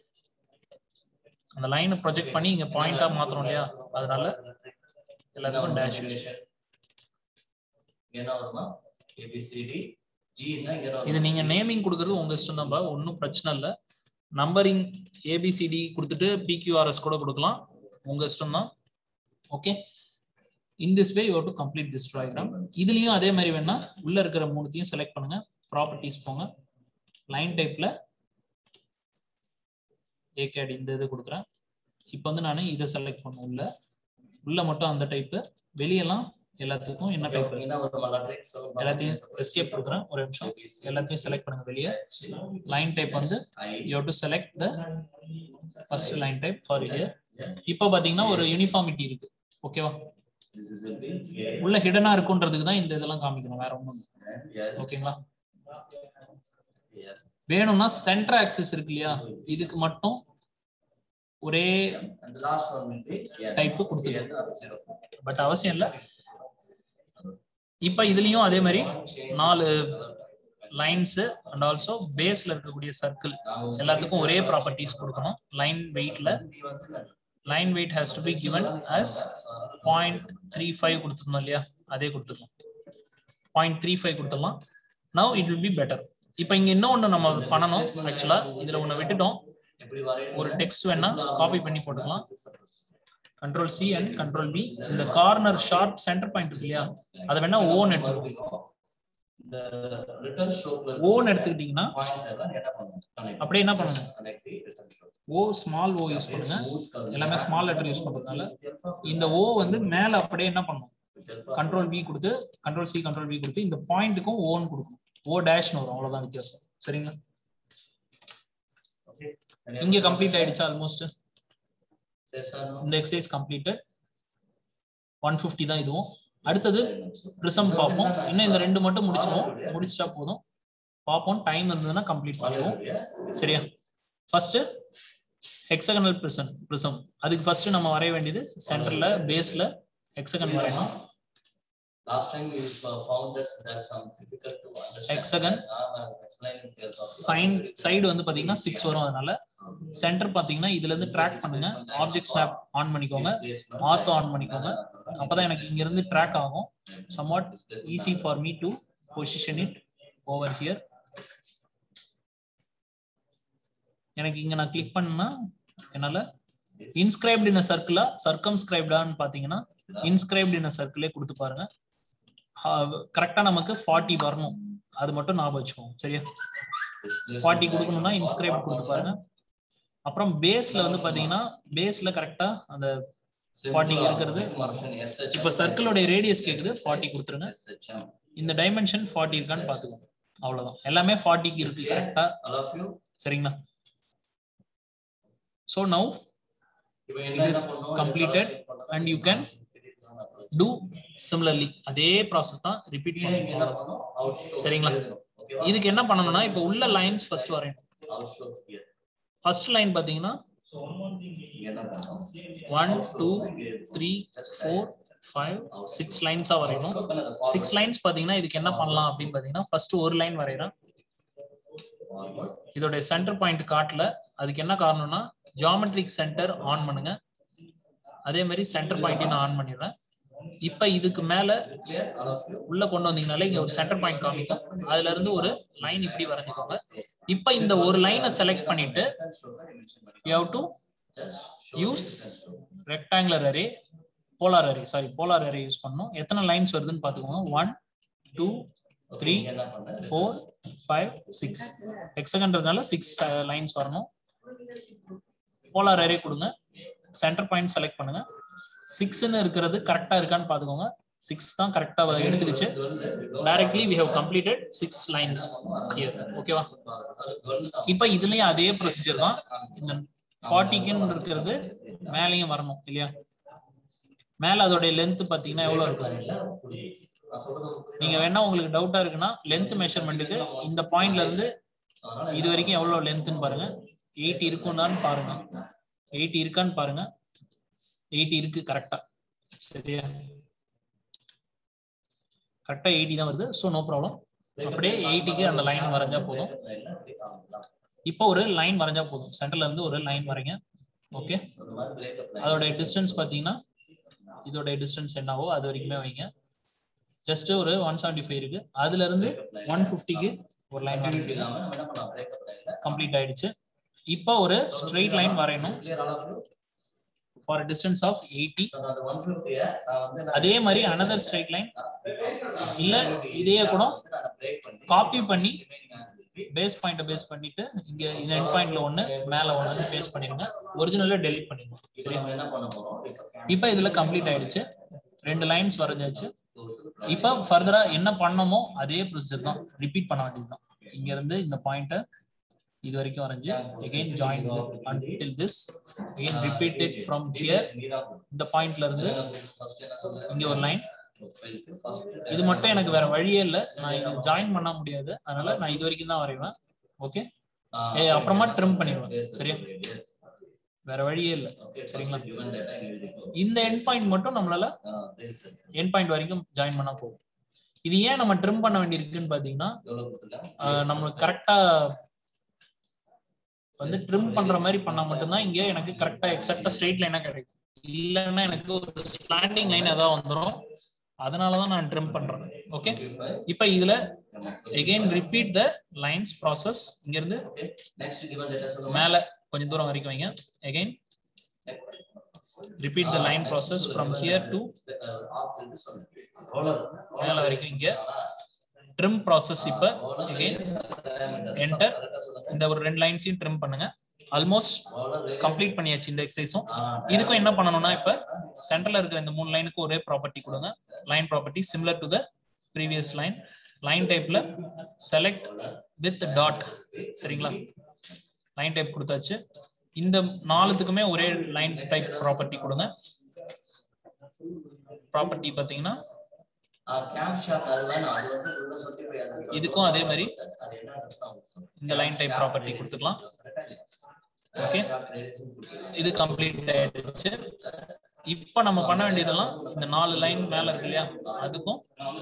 அந்த லைனை ப்ரொஜெக்ட் பண்ணி இங்க பாயிண்டா மாத்துறோம் இல்லையா அதனால எல்லாத்துக்கும் டேஷ் யூஸ் என்ன வருமா ஏபிசிடி ஜி இது நீங்க நேமிங் கொடுக்கறது உங்க இஷ்டம் தான்ப்பா ஒன்றும் பிரச்சனை இல்லை நம்பரிங் ஏபிசிடி கொடுத்துட்டு பிக்யூஆர்எஸ் கூட கொடுக்கலாம் உங்க இஷ்டம் தான் okay in this way you to complete this diagram இதுலயும் அதே மாதிரி வேணா உள்ள இருக்கிற மூணுத்தையும் செலக்ட் பண்ணுங்க ப்ராப்பர்ட்டிஸ் போங்க லைன் டைப்ல ஏகேடி இந்த இது கொடுக்குறேன் இப்போ வந்து நான் இதை செலக்ட் பண்ண உள்ள உள்ள மட்டும் அந்த டைப்பு வெளியெல்லாம் எல்லாத்துக்கும் என்ன டைப் என்ன வருமா லாட்ரிக் சொல்லுங்க எல்லாத்தையும் எஸ்கேப் கொடுக்குறேன் ஒரு நிமிஷம் எல்லாத்தையும் செலக்ட் பண்ணுங்க வெளியே லைன் டைப் வந்து I you to select the first line type for here இப்போ பாத்தீங்கன்னா ஒரு யூனிஃபார்மிட்டி இருக்கு ஓகேவா this is will be a உள்ள ஹிடனா இருக்குன்றதுக்கு தான் இந்த இதெல்லாம் காமிக்கணும் வேற ஒண்ணும் இல்ல. and ஓகேங்களா here வேணும்னா சென்டர் ஆக்சஸ் இருக்கு இல்லையா இதுக்கு மட்டும் ஒரே and the last one will be yeah type கொடுத்துருக்கேன் here are zero பட் அவசியம் இல்ல இப்ப இதுலயும் அதே மாதிரி நாலு லைன்ஸ் அண்ட் ஆல்சோ பேஸ்ல இருக்கக்கூடிய சர்க்கிள் எல்லாத்துக்கும் ஒரே ப்ராப்பர்ட்டிஸ் கொடுக்கணும் லைன் வெயிட்ல line weight has to be given as point three five கொடுத்துருந்தோம் இல்லையா அதே கொடுத்துக்கலாம் பாயிண்ட் த்ரீ ஃபைவ் கொடுத்துடலாம் now it will be better இப்போ இங்க இன்னொன்னு நம்ம பண்ணணும் ஆக்சுவலா இதுல ஒண்ணு விட்டுட்டோம் எப்படி வரையணும் ஒரு டெக்ஸ்ட் வேணா காப்பி பண்ணி போட்டுக்கலாம் control C and control B இந்த கார்னர் ஷார்ப் சென்டர் பாயிண்ட் இருக்கு இல்லையா அதை வேணா ஓன் எடுத்துக்கோங்க இந்த ரிட்டர்ன் ஷோப்ல ஓன் எடுத்துக்கிட்டீங்கன்னா பாயிண்ட்ஸ் எல்லாம் என்ன பண்ணணும் connect அப்படியே என்ன பண்ணணும் connect the return show O small O use பண்ணுங்க smooth color எல்லாமே ஸ்மால் லெட்டர் யூஸ் பண்றதுனால இந்த ஓ வந்து மேல அப்படியே என்ன பண்ணும் கண்ட்ரோல் வி கொடுத்து கண்ட்ரோல் சி கண்ட்ரோல் வி கொடுத்து இந்த பாயிண்ட்டுக்கும் ஓன் கொடுக்கணும் ஓ டேஷ்னு வரும் அவ்வளவுதான் வித்தியாசம் சரிங்களா இங்க கம்ப்ளீட் ஆயிடுச்சு ஆல்மோஸ்ட் Yes or no? இந்த எக்ஸசைஸ் கம்ப்ளீட்டட் ஒன் ஃபிஃப்டி தான் இதுவும் அடுத்தது ப்ரிசம் பார்ப்போம் இன்னும் இந்த ரெண்டு மட்டும் முடிச்சிடுவோம் முடிச்சிட்டா போதும் பார்ப்போம் டைம் இருந்ததுன்னா கம்ப்ளீட் பண்ணுவோம் சரியா ஃபர்ஸ்ட் ஹெக்ஸகனல் ப்ரிசம் ப்ரிசம் அதுக்கு ஃபர்ஸ்ட் நம்ம வரைய வேண்டியது சென்டர்ல பேஸ்ல ஹெக்ஸகன் வரையணும் Last time we uh, found that there's some difficult to understand. Hexagon. I'm uh, explaining here. Sign side வந்து பாத்தீங்கன்னா சிக்ஸ் வரும் அதனால சென்டர் பாத்தீங்கன்னா இதுல இருந்து ட்ராக் பண்ணுங்க ஆப்ஜெக்ட் ஸ்னாப் ஆன் பண்ணிக்கோங்க ஆர்த்தோ ஆன் பண்ணிக்கோங்க அப்பதான் எனக்கு இங்க இருந்து ட்ராக் ஆகும் somewhat easy for me to position it over here எனக்கு இங்க நான் கிளிக் பண்ணா என்னால இன்ஸ்கிரைப்ட் இன் சர்க்கிளா சர்க்கம்ஸ்கிரைப்டான்னு பாத்தீங்கன்னா இன்ஸ்கிரைப்ட் இன் சர்க்கிளே கொடுத்து பாருங்க கரெக்டா நமக்கு ஃபார்ட்டி வரணும் அது மட்டும் ஞாபகம் வச்சுக்கோங்க சரியா ஃபார்ட்டி கொடுக்கணும்னா இன்ஸ்கிரைப் கொடுத்து பாருங்க அப்புறம் பேஸ்ல வந்து பாத்தீங்கன்னா பேஸ்ல கரெக்டா அந்த 40 இருக்கிறது. இப்ப சர்க்கிளோட ரேடியஸ் கேக்குது ஃபார்ட்டி கொடுத்துருங்க இந்த டைமென்ஷன் ஃபார்ட்டி இருக்கான்னு பாத்துக்கோங்க அவ்வளவுதான் எல்லாமே ஃபார்ட்டிக்கு இருக்கு கரெக்டா All of you. சரிங்களா so now It is completed and you can do similarly அதே ப்ராசஸ் தான் ரிப்பீட் பண்ணுங்க சரிங்களா? இதுக்கு என்ன பண்ணணும்னா இப்போ உள்ள லைன்ஸ் ஃபர்ஸ்ட் வரையணும் ஃபர்ஸ்ட் லைன் பாத்தீங்கன்னா one two three four five six லைன்ஸா வரையணும் சிக்ஸ் லைன்ஸ் பாத்தீங்கன்னா இதுக்கு என்ன பண்ணலாம் அப்படின்னு பாத்தீங்கன்னா ஃபர்ஸ்ட் ஒரு லைன் வரைகிறேன் forward. இதோட சென்டர் பாயிண்ட் காட்டல அதுக்கு என்ன காரணம்னா ஜியாமெட்ரிக் சென்டர் ஆன் பண்ணுங்க அதே மாதிரி சென்டர் பாயிண்டையும் நான் ஆன் பண்ணிடுறேன் இப்ப இதுக்கு மேல Clear, all of you? உள்ள கொண்டு வந்தீங்கனாலே இங்க ஒரு சென்டர் பாயிண்ட் காமிக்கும் அதுல இருந்து ஒரு லைன் இப்படி வரைஞ்சுக்கோங்க இப்ப இந்த ஒரு லைனை செலக்ட் பண்ணிட்டு you have to Just show யூஸ் it and show. Rectangular array polar array sorry polar array use பண்ணணும் எத்தனை லைன்ஸ் வருதுன்னு பாத்துக்கோங்க ஒன் டூ Okay, த்ரீ நீங்க என்ன பண்ண? ஃபோர் ஃபைவ் சிக்ஸ் எக்ஸகன்றதுனால சிக்ஸ் லைன்ஸ் வரணும் போலார் அரே கொடுங்க சென்டர் பாயிண்ட் செலக்ட் பண்ணுங்க சிக்ஸ்னு இருக்கிறது கரெக்டா இருக்கான்னு பாத்துக்கோங்க சிக்ஸ் தான் கரெக்டா எடுத்துக்கிச்சு இது வந்து directly we have completed six lines here ஓகேவா அது வந்து தான். இப்போ இதுலயும் அதே ப்ரொசீஜர் தான் இந்த ஃபார்ட்டிக்குன்னு இருக்கிறது மேலேயும் வரணும் இல்லையா மேல அதோடைய லென்த் பாத்தீங்கன்னா எவ்வளவு இருக்கும் இல்ல, புரியுது. நான் சொல்றது உங்களுக்கு நீங்க வேணா உங்களுக்கு டவுட்டா இருக்குன்னா லென்த் மெஷர்மெண்ட்டுக்கு இந்த பாயிண்ட்ல இருந்து So, அதனால இது வரைக்கும் எவ்வளவு லென்த்னு பாருங்க எயிட்டி இருக்கும்னான்னு பாருங்க எயிட்டி இருக்கான்னு பாருங்க எயிட்டி இருக்கு கரெக்டா சரியா கரெக்டா எயிட்டி தான் வருது ஸோ நோ ப்ராப்ளம் அப்படியே 80 க்கு அந்த line வரைஞ்சா போதும். இப்போ ஒரு லைன் வரைஞ்சா போதும் சென்டர்ல இருந்து ஒரு லைன் வரைங்க ஓகே அந்த மாதிரி breakup line. அதோட டிஸ்டன்ஸ் பாத்தீங்கன்னா இதோட டிஸ்டன்ஸ் என்னவோ அது வரைக்குமே வைங்க ஜஸ்ட் ஒரு ஒன் செவன்டி ஃபைவ் இருக்கு அதுல இருந்து Breakup line. ஒன் ஃபிஃப்டிக்கு ஒரு லைன் Continuity வரைக்கும் இல்லாம நம்ம என்ன பண்ணலாம்? breakup line ல. கம்ப்ளீட் ஆயிடுச்சு இப்போ ஒரு ஸ்ட்ரெயிட் லைன் வரையணும் Clear all of you? For distance of eighty So, அந்த 150 -அ நான் வந்து நான் அதே மாதிரி another straight line இல்ல இதையே கூட break பண்ணி காப்பி பண்ணி remaining angle பேஸ் பாயிண்ட பேஸ் பண்ணிட்டு இங்க இந்த எண்ட் பாயிண்ட்ல ஒண்ணு மேல ஒண்ணு பேஸ் பண்ணிருங்க ஒரிஜினலை டெலீட் பண்ணிடுங்க இப்போ சரி நம்ம என்ன பண்ண போறோம் இப்போ இப்போ இதுல கம்ப்ளீட் ஆயிடுச்சு ரெண்டு லைன்ஸ் வரைஞ்சாச்சு go to இப்போ ஃபர்தரா என்ன பண்ணமோ அதே ப்ரொசீஜர் தான் ரிப்பீட் பண்ண வேண்டியதுதான் இங்க இருந்து இந்த பாயிண்ட இது வரைக்கும் வரைஞ்சு again join until this again repeat it from here இந்த பாயிண்ட்ல இருந்து ஃபர்ஸ்ட் என்ன சொல்லுங்க இங்க ஒரு லைன் ப்ரொஃபைலுக்கு ஃபர்ஸ்ட் இது மட்டும் எனக்கு வேற வழியே இல்ல நான் இது ஜாயின் பண்ண முடியாது அதனால நான் இது வரைக்கும் தான் வரைவேன் ஓகே ஏ அப்புறமா ட்ரிம் பண்ணிடுவேன் சரியா வேற வழியே இல்ல சரிங்களா? இந்த எண்ட் பாயிண்ட் மட்டும் நம்மளால எண்ட் பாயிண்ட் வரைக்கும் ஜாயின் பண்ணா போதும் இது ஏன் நம்ம ட்ரிம் பண்ண வேண்டியிருக்குன்னு பாத்தீங்கன்னா எவ்வளவு கொடுத்துருக்கேன் ஆஹ், நம்மளுக்கு கரெக்டா வந்து ட்ரிம் பண்ற மாதிரி பண்ணா மட்டும்தான் இங்க எனக்கு கரெக்டா எக்ஸாக்டா ஸ்ட்ரெயிட் லைனா கிடைக்கும் இல்லைன்னா எனக்கு ஒரு ஸ்லாண்டிங் லைன் ஏதாவது வந்துடும் அதனாலதான் நான் ட்ரிம் பண்றேன் ஓகே இப்போ இதுல again repeat the lines process இங்க இருந்து நெக்ஸ்ட் கிவன் டேட்டா சொல்லுங்க மேல கொஞ்சம் தூரம் வரைக்கும் வைங்க again repeat the line process from here to மேல வரைக்கும் இங்க ட்ரிம் ப்ராசஸ் இப்ப எகைன் enter. இந்த ஒரு ரெண்டு லைன்ஸையும் ட்ரிம் பண்ணுங்க ஆல்மோஸ்ட் கம்ப்ளீட் பண்ணியாச்சு இந்த எக்ஸசைஸும் இதுக்கும் என்ன பண்ணணும்னா இப்ப சென்டர்ல இருக்கிற இந்த மூணு லைனுக்கு ஒரே ப்ராப்பர்ட்டி கொடுங்க line property similar to the previous line line டைப்ல செலக்ட் வித் டாட் சரிங்களா லைன் டைப் கொடுத்தாச்சு இந்த நாலுத்துக்குமே ஒரே லைன் டைப் ப்ராப்பர்ட்டி கொடுங்க ப்ராப்பர்ட்டி பாத்தீங்கன்னா இதுக்கும் அதே மாதிரி இந்த லைன் டைப் ப்ராப்பர்ட்டி கொடுத்துக்கலாம் ஓகே இது கம்ப்ளீட் ஆயிடுச்சு இப்போ நம்ம பண்ண வேண்டியதெல்லாம் இந்த நாலு லைன் மேல இருக்கு இல்லையா அதுக்கும்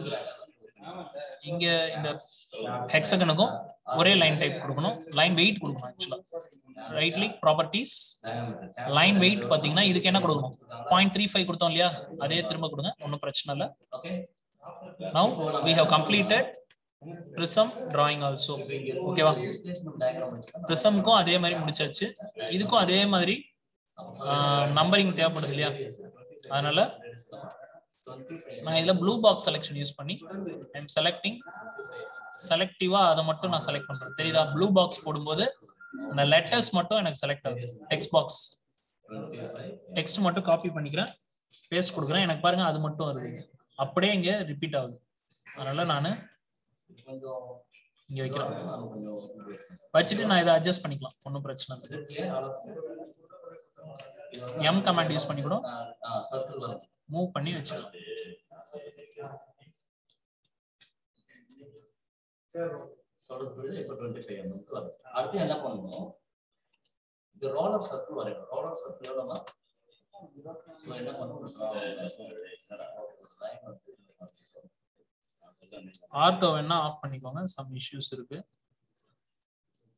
இங்க இந்த ஹெக்ஸகனுக்கும் ஒரே லைன் டைப் கொடுக்கணும் லைன் வெயிட் கொடுக்கணும் ஆக்சுவலா right click properties line weight பாத்தீங்கன்னா இதுக்கு என்ன கொடுக்கணும் பாயிண்ட் த்ரீ ஃபைவ் கொடுத்தோம் இல்லையா அதே திரும்ப கொடுங்க ஒன்றும் பிரச்சனை இல்லை now we have completed prism drawing also ஓகேவா ப்ரிசம்க்கும் அதே மாதிரி முடிச்சாச்சு இதுக்கும் அதே மாதிரி நம்பரிங் தேவைப்படுது இல்லையா அதனால நான் இதுல ப்ளூ பாக்ஸ் செலெக்ஷன் யூஸ் பண்ணி ஐம் செலக்டிங் செலக்டிவா அதை மட்டும் நான் செலக்ட் பண்றேன் தெரியுதா ப்ளூ பாக்ஸ் போடும்போது இந்த லெட்டர்ஸ் மட்டும் எனக்கு செலக்ட் ஆகுது டெக்ஸ்ட் பாக்ஸ் டெக்ஸ்ட் மட்டும் காப்பி பண்ணிக்கிறேன் பேஸ்ட் கொடுக்குறேன் எனக்கு பாருங்க அது மட்டும் வருது இங்க. அப்படியே இங்க ரிப்பீட் ஆகுது அதனால நான் இங்க வைக்கிறேன் வச்சுட்டு நான் இதை அட்ஜஸ்ட் பண்ணிக்கலாம் ஒன்றும் பிரச்சனை இல்லை எம் கமாண்ட் யூஸ் பண்ணி கூட மூவ் பண்ணி வச்சுக்கலாம் அடுத்து என்ன பண்ணணும் இந்த ரோலர் சர்க்கிள் வரையணும் ரோலர் சர்க்கிள் எவ்வளோமா ஸோ என்ன பண்ணணும் ஆர்த்தோ வேணா ஆஃப் பண்ணிக்கோங்க சம் இஷ்யூஸ் இருக்கு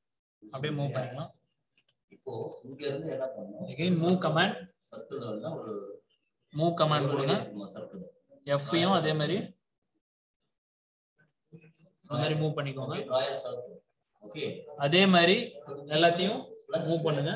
அப்படியே மூவ் பண்ணிக்கலாம் இப்போ இங்க இருந்து என்ன பண்ணணும் அகைன் மூவ் கமாண்ட் சர்க்கிள் வந்து ஒரு மூவ் கமாண்ட் கொடுங்க சர்க்கிள் எஃப்ஐயும் அதே மாதிரி அந்த மாதிரி மூவ் பண்ணிக்கோங்க ஓகே டிராய் சர்க்கிள் ஓகே அதே மாதிரி எல்லாத்தையும் பிளஸ் மூவ் பண்ணுங்க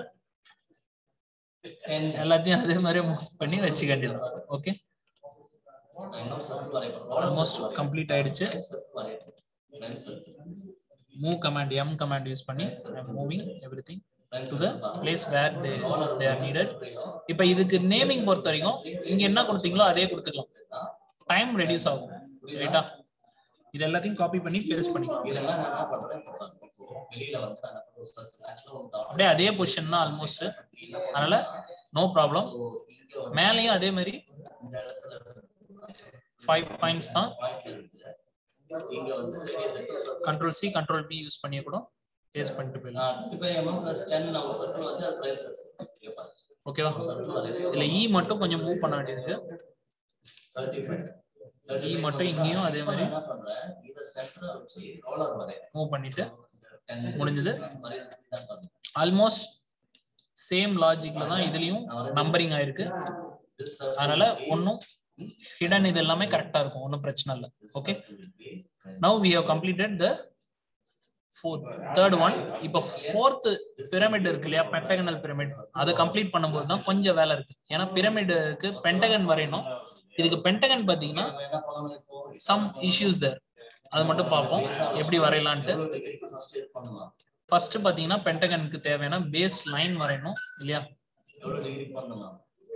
10 எல்லாத்தையும் அதே மாதிரி மூவ் பண்ணி வச்சுக்க வேண்டியது ஓகே இன்னும் சர்க்கிள் வரையணும் ஆல்மோஸ்ட் கம்ப்ளீட் ஆயிடுச்சு சர்க்கிள் வரையணும் friend circle move command M command use பண்ணி moving everything friend to the place where they they are needed இப்போ இதுக்கு நேமிங் பொறுத்த வரைக்கும் இங்க என்ன கொடுத்தீங்களோ அதே கொடுத்துக்கலாம் டைம் ரெடியூஸ் ஆகும் ரைட்டா இது எல்லாத்தையும் காப்பி பண்ணி பேஸ்ட் பண்ணிக்கலாம் இதெல்லாம் நான் என்ன பண்றேன் இப்போ பாருங்க. இப்போ வெளியில வந்து நான் என்ன பண்றேன் சர்க்கிள் ஆக்சுவலா ஒரு dot அப்படியே அதே பொசிஷன் தான் ஆல்மோஸ்ட் அதனால நோ ப்ராப்ளம் So, இங்க வந்து மேலேயும் அதே மாதிரி இந்த இடத்துல ஃபைவ் பாயிண்ட்ஸ் தான் point இருக்கு இங்க வந்து radius எடுத்து circle control C control P use பண்ணி கூட பேஸ்ட் பண்ணிட்டு போயிடலாம் நான் 25 mm plus 10 நம்ம சர்க்கிள் வந்து அது பிரைம் சர்க்கிள் இங்க பாருங்க ஓகேவா சர்க்கிள் வரையணும் இதுல இ மட்டும் கொஞ்சம் மூவ் பண்ண வேண்டியிருக்கு 35 E மட்டும் இங்கேயும் அதே மாதிரி. என்ன பண்றேன் இத சென்டரா வச்சு ரோலர் வரையறேன் மூவ் பண்ணிட்டு 10 முடிஞ்சது. வரையறது தான் பாருங்க ஆல்மோஸ்ட் சேம் லாஜிக்ல தான் இதுலயும் நம்பரிங் ஆயிருக்கு This circle அதனால will be- ஒன்னும் ஹிடன் இது எல்லாமே கரெக்டா இருக்கும் ஒன்றும் பிரச்சனை இல்லை this okay circle will be friends. Now we have completed the fourth third one இப்போ ஃபோர்த் பிரமிட் இருக்கு இல்லையா பென்டகனல் பிரமிட் அதை கம்ப்ளீட் பண்ணும்போது தான் கொஞ்சம் வேலை இருக்கு ஏன்னா பிரமிடுக்கு பென்டகன் வரையணும் இதுக்கு பென்டகன் பாத்தீங்கன்னா நம்ம என்ன பண்ணணும் இப்போ சம் இஷ்யூஸ் தேர் அது மட்டும் பார்ப்போம் எப்படி வரையலான்ட்டு எவ்வளவு degree க்கு first இது பண்ணலாம் ஃபர்ஸ்ட் பாத்தீங்கன்னா பென்டகனுக்கு தேவையான பேஸ் லைன் வரையணும் இல்லையா எவ்வளவு டிகிரி பண்ணலாம்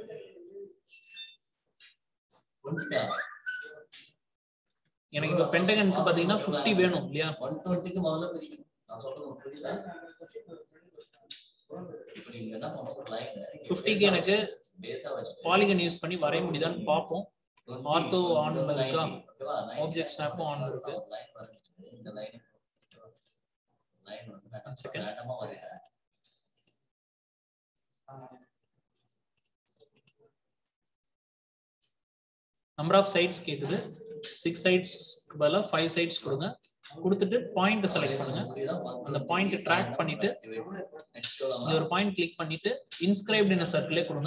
புரிஞ்சுதா எனக்கு இப்போ பென்டகனுக்கு பாத்தீங்கன்னா 50 வேணும் இல்லையா ஒன் டுவெண்ட்டிக்கு முதல்ல பிரிக்கணும் நான் சொல்றது உங்களுக்கு புரியுதா இப்போ நீங்க என்ன பண்ணணும் லைன் 50 க்கு எனக்கு பேஸா வச்சு பாலிகன் யூஸ் பண்ணி வரைய முடியுதான்னு பார்ப்போம் Ortho on ல இருக்கா? Object snap உம் on ல இருக்கு. லைன் வரைஞ்சிட்டு இந்த லைன் லைன் வந்து One நான் second. ரேண்டமா வரையறேன் நம்பர் ஆஃப் சைட்ஸ் கேக்குது சிக்ஸ் சைட்ஸ் பதிலாக ஃபைவ் சைட்ஸ் கொடுங்க கொடுத்துட்டு பாயிண்ட் செலக்ட் பண்ணுங்க அந்த பாயிண்ட் ட்ராக் பண்ணிட்டு இங்க ஒரு பாயிண்ட் கிளிக் பண்ணிட்டு இன்ஸ்கிரைப்ட் இன் சர்க்கிளே கொடுங்க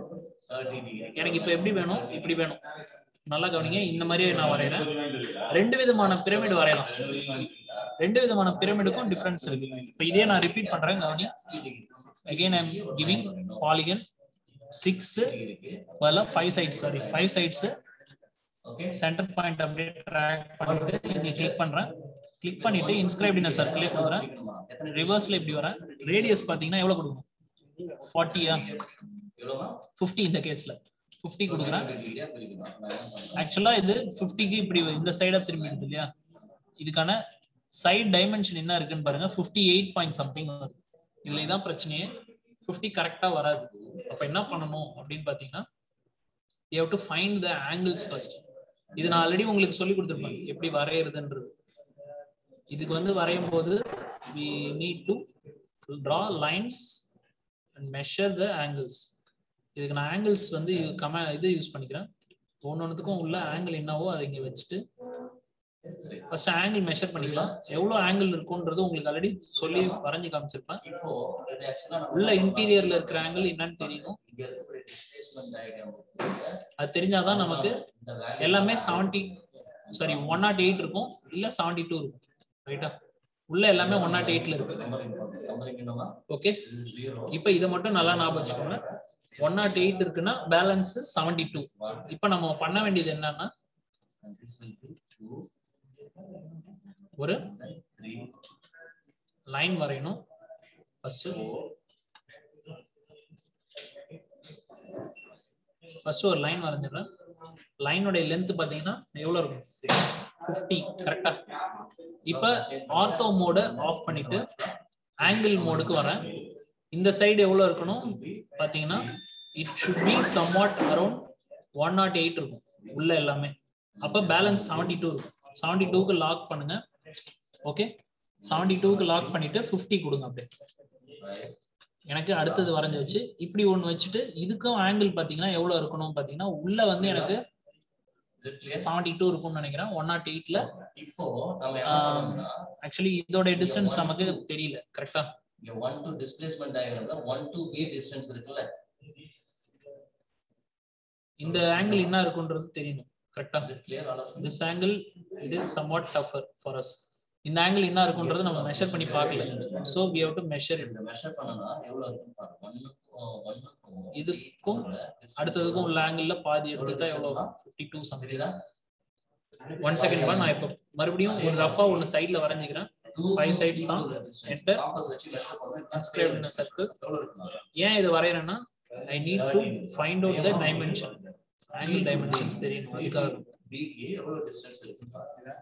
எனக்கு இப்போ எப்படி வேணும் இப்படி வேணும் நல்லா கவனிங்க இந்த மாதிரி நான் வரையறேன் ரெண்டு விதமான பிரமிட் வரையலாம் ரெண்டு விதமான பிரமிடுக்கும் டிஃபரன்ஸ் இருக்கு இப்போ இதே நான் ரிப்பீட் பண்றேன் கவனி again I am giving polygon six பதிலாக five sides sorry five sides okay centre point அப்படியே ட்ராக் பண்ணிட்டு இங்க கிளிக் பண்றேன் கிளிக் பண்ணிட்டு இன்ஸ்கிரைப்ட் இன் சர்க்கிளே கொடுக்குறேன் ரிவர்ஸ்ல இப்படி வரேன் ரேடியஸ் பாத்தீங்கன்னா எவ்வளவு கொடுக்கணும் ஃபார்ட்டியா எவ்வளவுமா ஃபிஃப்டி இந்த கேஸ்ல ஃபிஃப்டி கொடுக்குறேன் டிகிரியா பிரிக்கணும் நான் என்ன பண்றேன் ஆக்சுவலா இது ஃபிஃப்டிக்கு இப்படி இந்த சைடா திரும்பிடுது இல்லையா இதுக்கான சைட் டைமென்ஷன் என்ன இருக்குன்னு பாருங்க ஃபிஃப்டி எயிட் பாயிண்ட் சம்திங் வருது இதுல இதான் பிரச்சனையே ஃபிஃப்டி கரெக்டா வராது அப்ப என்ன பண்ணணும் அப்படின்னு பாத்தீங்கன்னா you have to find the angles first இது நான் ஆல்ரெடி உங்களுக்கு சொல்லி கொடுத்துருப்பேன் எப்படி வரையறதுன்றது இதுக்கு வந்து வரையும் போது we need to draw lines and measure the angles இதுக்கு நான் ஆங்கிள்ஸ் வந்து கம இது யூஸ் பண்ணிக்கிறேன் ஒன்னொன்னுத்துக்கும் உள்ள ஆங்கிள் என்னவோ அதை இங்க வச்சுட்டு சரி. ஃபர்ஸ்ட் ஆங்கிள் மெஷர் பண்ணிக்கலாம் எவ்வளவு ஆங்கிள் இருக்கும்ன்றது உங்களுக்கு ஆல்ரெடி சொல்லி வரைஞ்சு காமிச்சிருப்பேன் இப்போ இது ஆக்சுவலா உள்ள இன்டீரியர்ல இருக்கிற ஆங்கிள் என்னன்னு தெரியணும் இங்க இருக்கக்கூடிய டிஸ்பிளேஸ்மென்ட் டயக்ராம் அது தெரிஞ்சாதான் நமக்கு இந்த வேல்யூ எல்லாமே seventy sorry one naught eight இருக்கும் இல்ல செவன்டி டூ இருக்கும் ரைட்டா உள்ள எல்லாமே ஒன் நாட் எயிட்ல இருக்கு நம்பரிங் நம்பரிங் என்னமா ஓகே இது ஜீரோ இப்போ இதை மட்டும் நல்லா ஞாபகம் வச்சுக்கோங்க ஒன் நாட் எயிட் இருக்குன்னா பேலன்ஸ் செவன்டி டூ இப்போ நம்ம பண்ண வேண்டியது என்னன்னா and this will be two ஒரு then three லைன் வரையணும் ஃபர்ஸ்ட் ஃபர்ஸ்ட் ஒரு லைன் வரைஞ்சிடுறேன் லைனுடைய லென்த் பாத்தீங்கன்னா எவ்வளவு இருக்கும் ஃபிஃப்டி கரெக்டா இப்ப ஆர்த்தோ மோட ஆஃப் பண்ணிட்டு ஆங்கிள் மோடுக்கு வரேன் இந்த சைடு எவ்வளவு இருக்கணும் பாத்தீங்கன்னா it should be somewhat around one naught eight இருக்கும் உள்ள எல்லாமே அப்ப பேலன்ஸ் செவன்டி டூ இருக்கும் செவன்டி டூக்கு லாக் பண்ணுங்க ஓகே செவன்டி டூக்கு லாக் பண்ணிட்டு ஃபிஃப்டி கொடுங்க அப்படியே right எனக்கு அடுத்தது வரைஞ்சு வச்சு இப்படி ஒண்ணு வச்சுட்டு இதுக்கும் ஆங்கிள் பாத்தீங்கன்னா எவ்வளவு இருக்கணும் பாத்தீங்கன்னா உள்ள வந்து எனக்கு is it clear seventy two இருக்கும்னு நினைக்கிறேன் ஒன் நாட் எயிட்ல இப்போ நம்ம என்ன ஆம். பண்ணணும்னா ஆக்சுவலி இதோட டிஸ்டன்ஸ் நமக்கு தெரியல கரெக்டா இங்க ஒன் டு டிஸ்பிளேஸ்மெண்ட் டயக்ராம்ல ஒன் டு பி டிஸ்டன்ஸ் இருக்குல்ல இந்த ஆங்கிள் என்ன இருக்குன்றது தெரியணும் கரெக்டா Is it clear all of you? This angle it is somewhat tougher for us இந்த ஆங்கிள் என்ன இருக்குன்றது நம்ம மெஷர் பண்ணி பார்க்கல so we have to measure it இந்த மெஷர் பண்ணனா எவ்வளவு இருக்குன்னு பாருங்க ஒன்னுக்கும் ஒன்னுக்கும் இதுக்கும் அடுத்ததுக்கும் உள்ள ஆங்கிள் பாதி எடுத்துட்டா எவ்வளவு ஃபிஃப்டி டூ சம்திங் புரியுதா ஒன் செகண்ட் பா நான் இப்போ மறுபடியும் ஒரு ரஃபா ஒன்னு சைடுல வரைஞ்சிக்கிறேன் Five sides தான். Enter. Inscribed in a circle. ஏன் இது வரையறேன்னா I need to find out the dimension angle dimensions தெரியணும் அதுக்காக பிக்கு எவ்வளவு டிஸ்டன்ஸ் இருக்குன்னு பாருங்க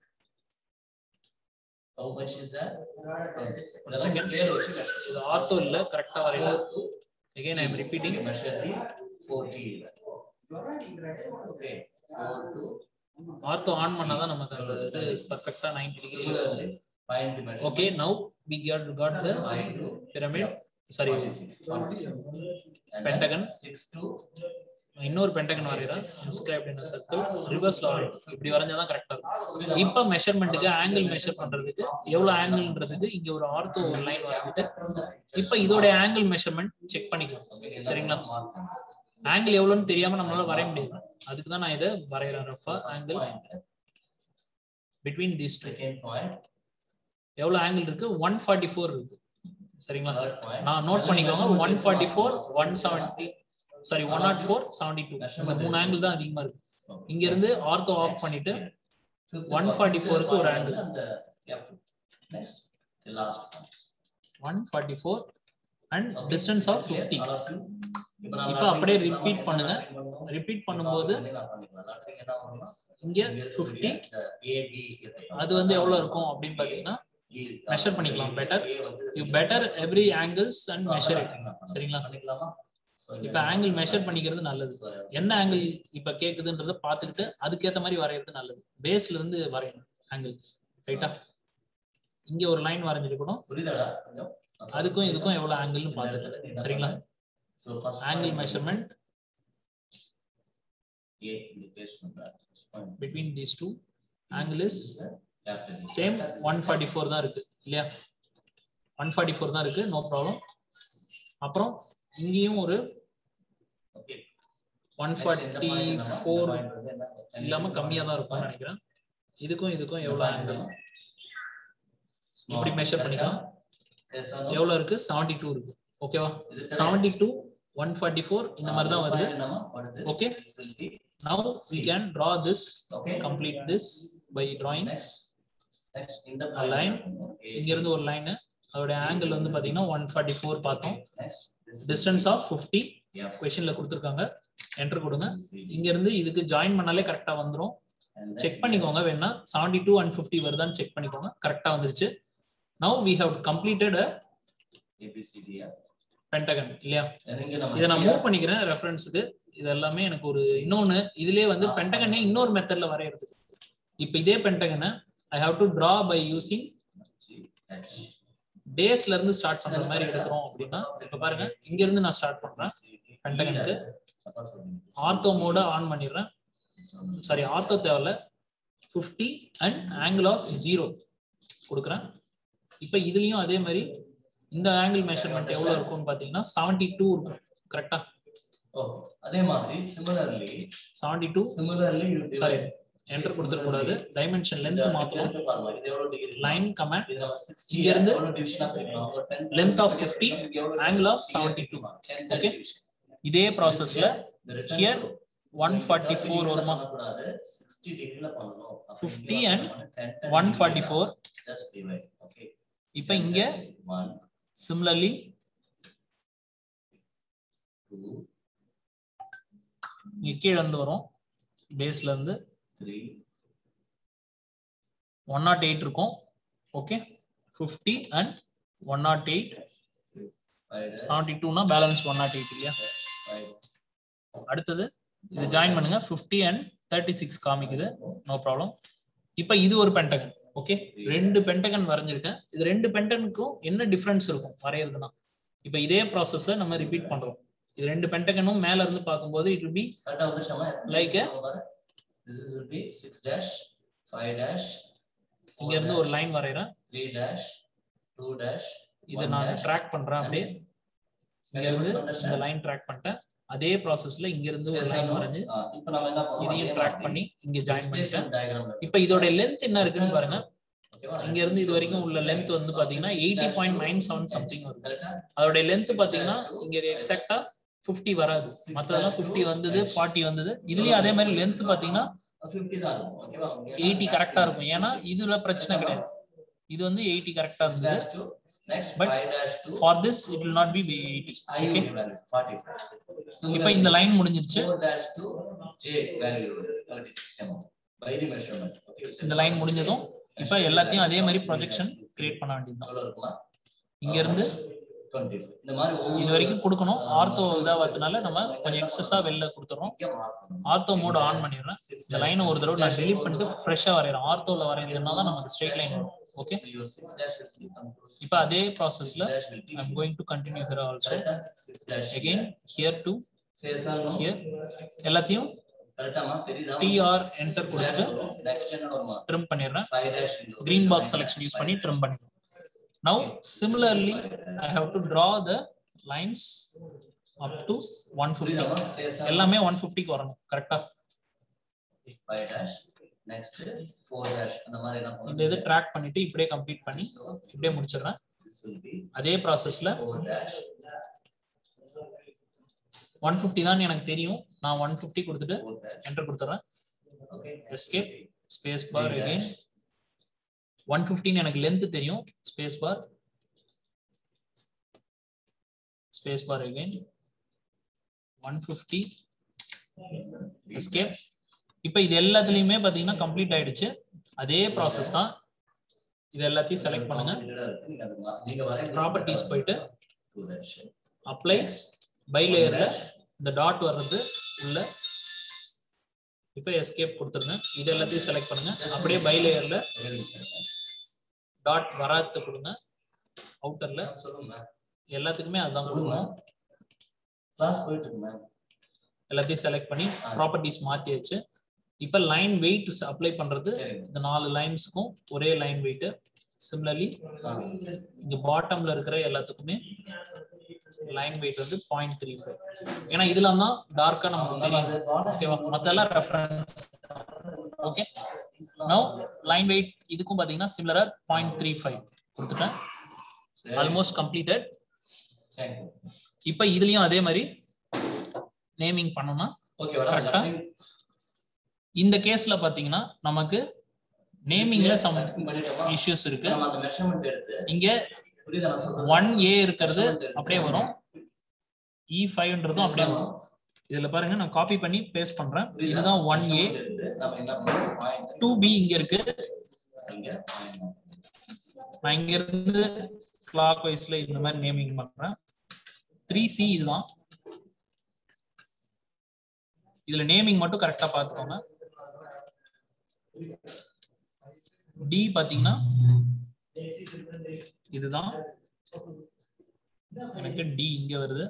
How much is that? second. Scale வச்சு measure இது ஆர்த்தோ இல்ல கரெக்டா வரையல again i am repeating You measure the 40. Okay. Four to ortho on பண்ணாதான் நமக்கு அந்த இது பெர்ஃபெக்ட்டா 90 டிகிரி வருது find the measurement. Okay now we got got the Five to pyramid sorry 46. 46. And then Pentagon. Six to இன்னொரு pentagon வரையறேன் inscribed in circle ரிவர்ஸ்ல வரையணும் இப்படி வரைஞ்சாதான் கரெக்டா இருக்கும் இப்ப மெஷர்மெண்ட்டுக்கு ஆங்கிள் மெஷர் பண்றதுக்கு எவ்வளவு ஆங்கிள்ன்றதுக்கு இங்க ஒரு ஆர்த்தோ ஒரு லைன் வரைஞ்சிட்டு இப்ப இதோட ஆங்கிள் மெஷர்மெண்ட் செக் பண்ணிக்கலாம் சரிங்களா ஆங்கிள் எவ்வளவுன்னு தெரியாம நம்மளால வரைய முடியாது அதுக்கு தான் நான் இதை வரையறேன் ரஃபா angle between these two Second point. எவ்வளவு ஆங்கிள் இருக்கு ஒன் ஃபார்ட்டி ஃபோர் இருக்கு சரிங்களா Third point. நான் நோட் பண்ணிக்கோங்க one forty four one seventy sorry one naught four seventy two இந்த மூணு ஆங்கிள் தான் அதிகமா இருக்கு இங்க இருந்து ஆர்த்தோ ஆஃப் பண்ணிட்டு Fifth 144 க்கு ஒரு point angle. அந்த yeah. Next. The last one. One forty four and Okay. Distance of Clear? Fifty All of you? இப்ப நான் இப்ப lateral அப்படியே பண்ணலாமா? repeat பண்ணுங்க. lateral பண்ணுவோம். ரிப்பீட் பண்ணும்போது நான் பண்ணிக்கலாம். lateral என்ன பண்ணணும்னா, இங்க இங்க ஃபிஃப்டி இருக்கக்கூடிய the AB இருக்கு. அது வந்து எவ்வளவு இருக்கும் அப்படின்னு பாத்தீங்கன்னா measure பண்ணிக்கலாம். Better. you better every angles and measure it சரிங்களா? பண்ணிக்கலாமா So, இப்ப ஆங்கிள் மெஷர் பண்ணிக்கிறது நல்லது So, என்ன ஆங்கிள் இப்ப கேக்குதுன்றத பாத்துக்கிட்டு அதுக்கேத்த மாதிரி வரையறது நல்லது பேஸ்ல இருந்து வரையணும் ஆங்கிள் ரைட்டா இங்க ஒரு லைன் வரைஞ்சிருக்கணும் புரியுதாடா கொஞ்சம்? அதுக்கும் இதுக்கும் எவ்வளவு ஆங்கிள்னு பாத்துட்டு சரிங்களா So, first angle point measurement A, இந்த place பண்றேன். First point. between these two angle is Capital A. Same one forty four தான் இருக்கு இல்லையா ஒன் ஃபார்ட்டி ஃபோர் தான் இருக்கு நோ ப்ராப்ளம் அப்புறம் இங்கேயும் ஒரு Okay. ஒன் Next, இந்த ஃபார்ட்டி point என்னன்னா, ஃபோர் இந்த point வந்து என்ன? இல்லாம கம்மியா தான் இருக்கும்னு நினைக்கிறேன் இதுக்கும் இதுக்கும் இந்த எவ்வளவு point ஆங்கிள் என்னன்னா, small. இப்படி measure பண்ணிக்கலாம். Yes or no? எவ்வளவு இருக்கு செவன்டி டூ இருக்கு ஓகேவா Is it correct? Seventy two one forty four இந்த மாதிரி தான் This வருது point என்னமா? What is this? Okay. This will be- now we can draw this Okay. Complete this by drawing Next. Next, இந்த A line. point என்ன? A, இங்க இருந்து ஒரு லைன் அதோட ஆங்கிள் வந்து பாத்தீங்கன்னா ஒன் ஃபார்ட்டி ஃபோர் பார்த்தோம் Next. This will distance of fifty be F. கொஸ்டின்ல கொடுத்துருக்காங்க என்டர் கொடுங்க C. இங்க இருந்து இதுக்கு ஜாயின் பண்ணாலே கரெக்டா வந்துரும் And then செக் பண்ணிக்கோங்க வேணா செவன்டி டூ அண்ட் ஃபிஃப்டி வருதான்னு செக் பண்ணிக்கோங்க கரெக்டா வந்துருச்சு now we have completed A, B, C, D, F. Pentagon இல்லையா Then இங்க நம்ம இதை நான் G, மூவ் பண்ணிக்கிறேன் ரெஃபரன்ஸுக்கு இது எல்லாமே எனக்கு ஒரு இன்னொன்னு இதுலயே வந்து பென்டகனே இன்னொரு மெத்தட்ல வரையறதுக்கு இப்போ இதே பென்டகனை I have to draw by using G, H. டேஸ்ல இருந்து ஸ்டார்ட் பண்ற மாதிரி எடுக்கிறோம் அப்படின்னா இப்ப பாருங்க இங்க இருந்து நான் ஸ்டார்ட் பண்றேன் பென்டகனுக்கு ஆர்த்தோ மோட ஆன் பண்ணிடுறேன் சாரி ஆர்த்தோ தேவையில்ல fifty and angle of zero கொடுக்குறேன் இப்போ இதுலயும் அதே மாதிரி இந்த ஆங்கிள் மெஷர்மெண்ட் எவ்வளவு இருக்கும்னு பாத்தீங்கன்னா செவன்டி டூ இருக்கும் கரெக்டா Okay. அதே மாதிரி similarly seventy two similarly you sorry divide enter கொடுத்துட கூடாது டைமென்ஷன் லென்த் இந்த- மாத்தணும் இது பாருங்க, இது எவ்வளவு degree? லைன் கமெண்ட் இது நம்ம 60 இங்க இருந்து எவ்வளவு division ஆ பிரிக்கலாம்? ஒரு 10 length of division 50, இங்க எவ்வளவு angle of division? 72. 10 Okay. division. இதே ப்ராசஸ்ல The return here show. 144 So, இங்க வருமா? பண்ணக்கூடாது, 60 degree ல பண்ணணும். அப்ப 50 இங்க and வந்து 10, 10 ஒன் ஃபார்ட்டி degree ஃபோர் ல just divide. Okay. இப்போ இங்க One, சிமிலர்லி two, இங்க கீழே இருந்து வரும் பேஸ்ல இருந்து three, ஒன் நாட் எயிட் இருக்கும் okay fifty and one naught eight five, seventy டூனா பேலன்ஸ் ஒன் நாட் எயிட் இல்லையா five, அடுத்தது இது ஜாயின் பண்ணுங்க ஃபிஃப்டி அண்ட் தேர்ட்டி சிக்ஸ் காமிக்குது நோ ப்ராப்ளம் இப்போ இது ஒரு பென்டகன் ஓகே ரெண்டு பென்டகன் வரைஞ்சிருக்கேன் இது ரெண்டு பென்டகனுக்கும் என்ன டிஃபரன்ஸ் இருக்கும் வரையறதுனா இப்போ இதே ப்ராசஸை நம்ம ரிப்பீட் பண்றோம் இது ரெண்டு பென்டகனும் மேல இருந்து பார்க்கும்போது இட் will be Correct ஆ வந்துருச்சாம்மா? Like a- This is will be six dash, five dash, இங்க இருந்து ஒரு லைன் வரைகிறேன் three dash, two dash, இதை நான் ட்ராக் பண்றேன் அப்படியே இங்க இருந்து இந்த லைன் ட்ராக் பண்ணிட்டேன் அதே ப்ராசஸ்ல இங்க இருந்து ஒரு லைன் வரைஞ்சு இப்போ நம்ம என்ன பண்ணுவோம் இதையும் ட்ராக் பண்ணி இங்க ஜாயின் பண்ணிட்டேன் டயக்ராம் இப்போ இதோட லென்த் என்ன இருக்குன்னு பாருங்க இங்க இருந்து இது வரைக்கும் உள்ள லென்த் வந்து பாத்தீங்கன்னா eighty point nine seven something வருது கரெக்டா அதோட லென்த் பாத்தீங்கன்னா இங்க எக்ஸாக்டா 50 வராது மத்ததெல்லாம் 50 வந்தது 40 வந்தது இதுலயும் அதே மாதிரி லென்த் பாத்தீங்கன்னா 50 தான் இருக்கும் ஓகேவா 80 கரெக்டா இருக்கும் ஏன்னா இதுல பிரச்சனை கிடையாது இது வந்து 80 கரெக்டா இருந்தது dash to next But 5 dash to for this it will not be 80 i okay value 45 இப்போ இந்த லைன் முடிஞ்சிருச்சு 4 dash to j value 36 mm by the measurement okay இந்த லைன் முடிஞ்சதும் இப்போ எல்லாத்தையும் அதே மாதிரி ப்ரொஜெக்ஷன் கிரியேட் பண்ண வேண்டியதுதான் எவ்வளவு இருக்குமா இங்க இருந்து 20 இந்த மாதிரி ஒவ்வொரு இது வரைக்கும் கொடுக்கணும் ஆர்த்தோ இதாவதுனால நம்ம கொஞ்சம் எக்ஸஸா வெளில கொடுத்துறோம் இங்க mark பண்ணணும். ஆர்த்தோ மோட் ஆன் பண்ணிடுறேன் இந்த லைனை ஒரு தடவை நான் டெலிட் பண்ணிட்டு ஃப்ரெஷ்ஷா வரையறேன் ஆர்த்தோல வரைஞ்சதுனா தான் நமக்கு ஸ்ட்ரெயிட் லைன் வரும் okay So your 6 dash will become to இப்போ அதே ப்ராசஸ்ல 6 dash will be I am going to continue here also correct 6 dash again here to say yes or no here எல்லாத்தையும் கரெக்டாமா தெரியுதா டிஆர் என்டர் கொடுத்துட்டு next என்ன வருமா ட்ரிம் பண்ணிடுறேன் 5 dash into green box selection use பண்ணி trim பண்ணிடுவோம் now similarly i have to draw the lines up to 150 புரியுதாமா say yes or no எல்லாமே 150 க்கு வரணும் கரெக்டா 5 dash next 4 dash அந்த மாதிரி என்ன இந்த இது ட்ராக் பண்ணிட்டு இப்படியே கம்ப்ளீட் பண்ணி இப்படியே முடிச்சிடுறேன் this will be அதே ப்ராசஸ்ல 4 dash 150 தான் எனக்கு தெரியும் நான் 150 கொடுத்துட்டு 4 dash என்டர் கொடுத்துறேன் okay escape space bar again 115 எனக்கு லென்த் தெரியும் space bar space bar again 150 escape இப்போ இது எல்லாத்துலயுமே பாத்தீங்கன்னா கம்ப்ளீட் ஆயிடுச்சு அதே ப்ராசஸ் தான் இது எல்லாத்தையும் செலக்ட் பண்ணுங்க நீங்க அது மா- நீங்க வரைய ப்ராப்பர்ட்டிஸ் போயிட்டு 2 dash அப்ளை பை லேயர்ல இந்த டாட் வர்றது உள்ள இப்போ எஸ்கேப் கொடுத்துருங்க இது எல்லாத்தையும் செலக்ட் பண்ணுங்க அப்படியே பை லேயர்ல டாட் வராத்து கொடுங்க அவுட்டர்ல சொல்லுங்க மேம் எல்லாத்துக்குமே அதுதான் கொடுக்கணும் கிளாஸ் போயிட்டு இருக்கு மேம் எல்லாத்தையும் செலக்ட் பண்ணி ப்ராப்பர்ட்டிஸ் மாத்தியாச்சு இப்போ லைன் வெயிட் அப்ளை பண்றது சரிங்க இந்த நாலு லைன்ஸ்க்கும் ஒரே லைன் வெயிட் சிமிலர்லி இங்க பாட்டம்ல இருக்கிற எல்லாத்துக்குமே லைன் வெயிட் வந்து பாயிண்ட் த்ரீ ஃபைவ் ஏன்னா இதுல தான் டார்க்கா நமக்கு தெரியும் ஓகேவா மத்தெல்லாம் reference okay now line weight இதுக்கும் பாத்தீங்கன்னா சிமிலரா பாயிண்ட் த்ரீ ஃபைவ் கொடுத்துட்டேன் ஆல்மோஸ்ட் கம்ப்ளீட்டட் சரி இப்போ இதுலயும் அதே மாதிரி நேமிங் பண்ணோம்னா ஓகே Correct ஆ? வரேன் இந்த கேஸ்ல பாத்தீங்கன்னா நமக்கு நேமிங்ல சம் பண்ணிட்டோமா இஷ்யூஸ் இருக்கு நம்ம அந்த மெஷர்மென்ட் எடுத்து இங்க புரியுதா நான் சொல்றது ஒன் ஏ இருக்கிறது அப்படியே வரும் இ ஃபைவ்ன்றதும் அப்படியே வரும் இதுல பாருங்க நான் காப்பி பண்ணி பேஸ்ட் பண்றேன் இதுதான் ஒன் ஏ எடுத்து நம்ம என்ன பண்ணுவோம் பாயிண்ட் டூ பி இங்க இருக்கு இங்க point. நான் இங்க இருந்து கிளாக் வைஸ்ல இந்த மாதிரி நேமிங் பண்றேன் த்ரீ சி இதுதான் இதுல நேமிங் மட்டும் கரெக்டா பாத்துக்கோங்க டி பாத்தீங்கன்னா இதுதான் எனக்கு டி இங்க வருது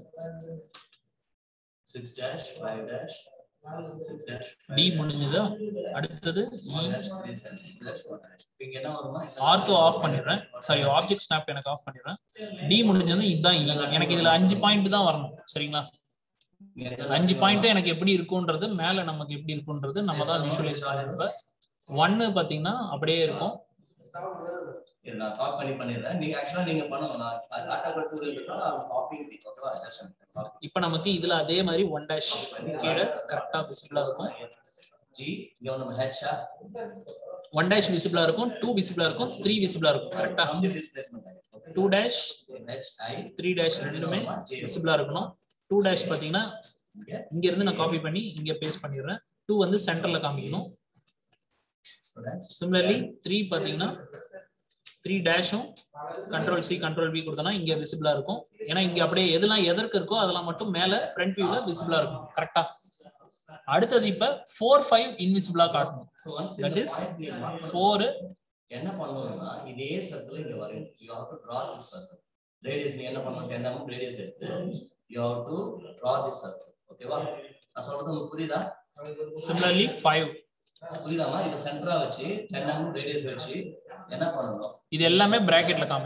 6 dash 5 dash 6 dash டி முடிஞ்சது அடுத்தது one dash 3 dash 1 dash இங்க என்ன வருமா ஆர்த்தோ ஆஃப் பண்ணிடுறேன் சாரி ஆப்ஜெக்ட் ஸ்னாப் எனக்கு ஆஃப் பண்ணிடுறேன் டி முடிஞ்சது இதுதான் E. எனக்கு இதுல அஞ்சு பாயிண்ட் தான் வரணும் சரிங்களா இங்க என்ன அஞ்சு பாயிண்ட் எனக்கு எப்படி இருக்கும்ன்றது மேல நமக்கு எப்படி இருக்கும்ன்றது நம்ம தான் விஷுவலைஸ் பண்ணிருப்ப ஒன்னு பாத்தீங்கன்னா அப்படியே இருக்கும் இரு, நான் காப்பி பண்ணி பண்ணிடுறேன் நீங்க ஆக்சுவலா நீங்க பண்ணணும் நான் டாட்டா டூல் நான் காப்பி ஓகேவா ஜஸ்ட் காப்பி இப்ப நமக்கு இதுல அதே மாதிரி ஒன் டேஷ் கீழே கரெக்டா விசிபிளா இருக்கும் ஜி இங்க வந்து நம்ம ஹெச்ஆ ஒன் டேஷ் விசிபிளா இருக்கும் டூ விசிபிளா இருக்கும் த்ரீ விசிபிளா இருக்கும் கரெக்டா வந்து displacement okay two dash H I three dash ரெண்டுமே விசிபிளா இருக்கணும் டூ டேஷ் பாத்தீங்கன்னா இங்க இருந்து நான் காப்பி பண்ணி இங்க பேஸ்ட் பண்ணிடுறேன் டூ வந்து சென்டர்ல காமிக்கணும் சிமிலர்லி த்ரீ பாத்தீங்கன்னா த்ரீ டேஷும் கண்ட்ரோல் சி கண்ட்ரோல் பி கொடுத்தோம்னா இங்க விசிபிளா இருக்கும் ஏன்னா இங்க அப்படியே எதெல்லாம் எதற்கு இருக்கோ அதெல்லாம் மட்டும் மேல ஃப்ரண்ட் வியூல விசிபிளா இருக்கும் கரெக்டா அடுத்தது இப்ப ஃபோர் ஃபைவ் இன்விசிபிளா காட்டணும் so once That that is is four என்ன பண்ணணும்னா இதே சர்க்கிள் இங்க வரையும் you have to draw this circle radius நீ என்ன பண்ணணும் 10 mm ரேடியஸ் எடுத்து you have to draw this circle ஓகேவா நான் சொல்றது உங்களுக்கு புரியுதா சிமிலர்லி ஃபைவ் புரியுதாமா இது சென்டரா வச்சு 10 mm ரேடியஸ் வச்சு என்ன பண்ணணும் இது எல்லாமே பிராக்கெட்ல காமிக்கணும்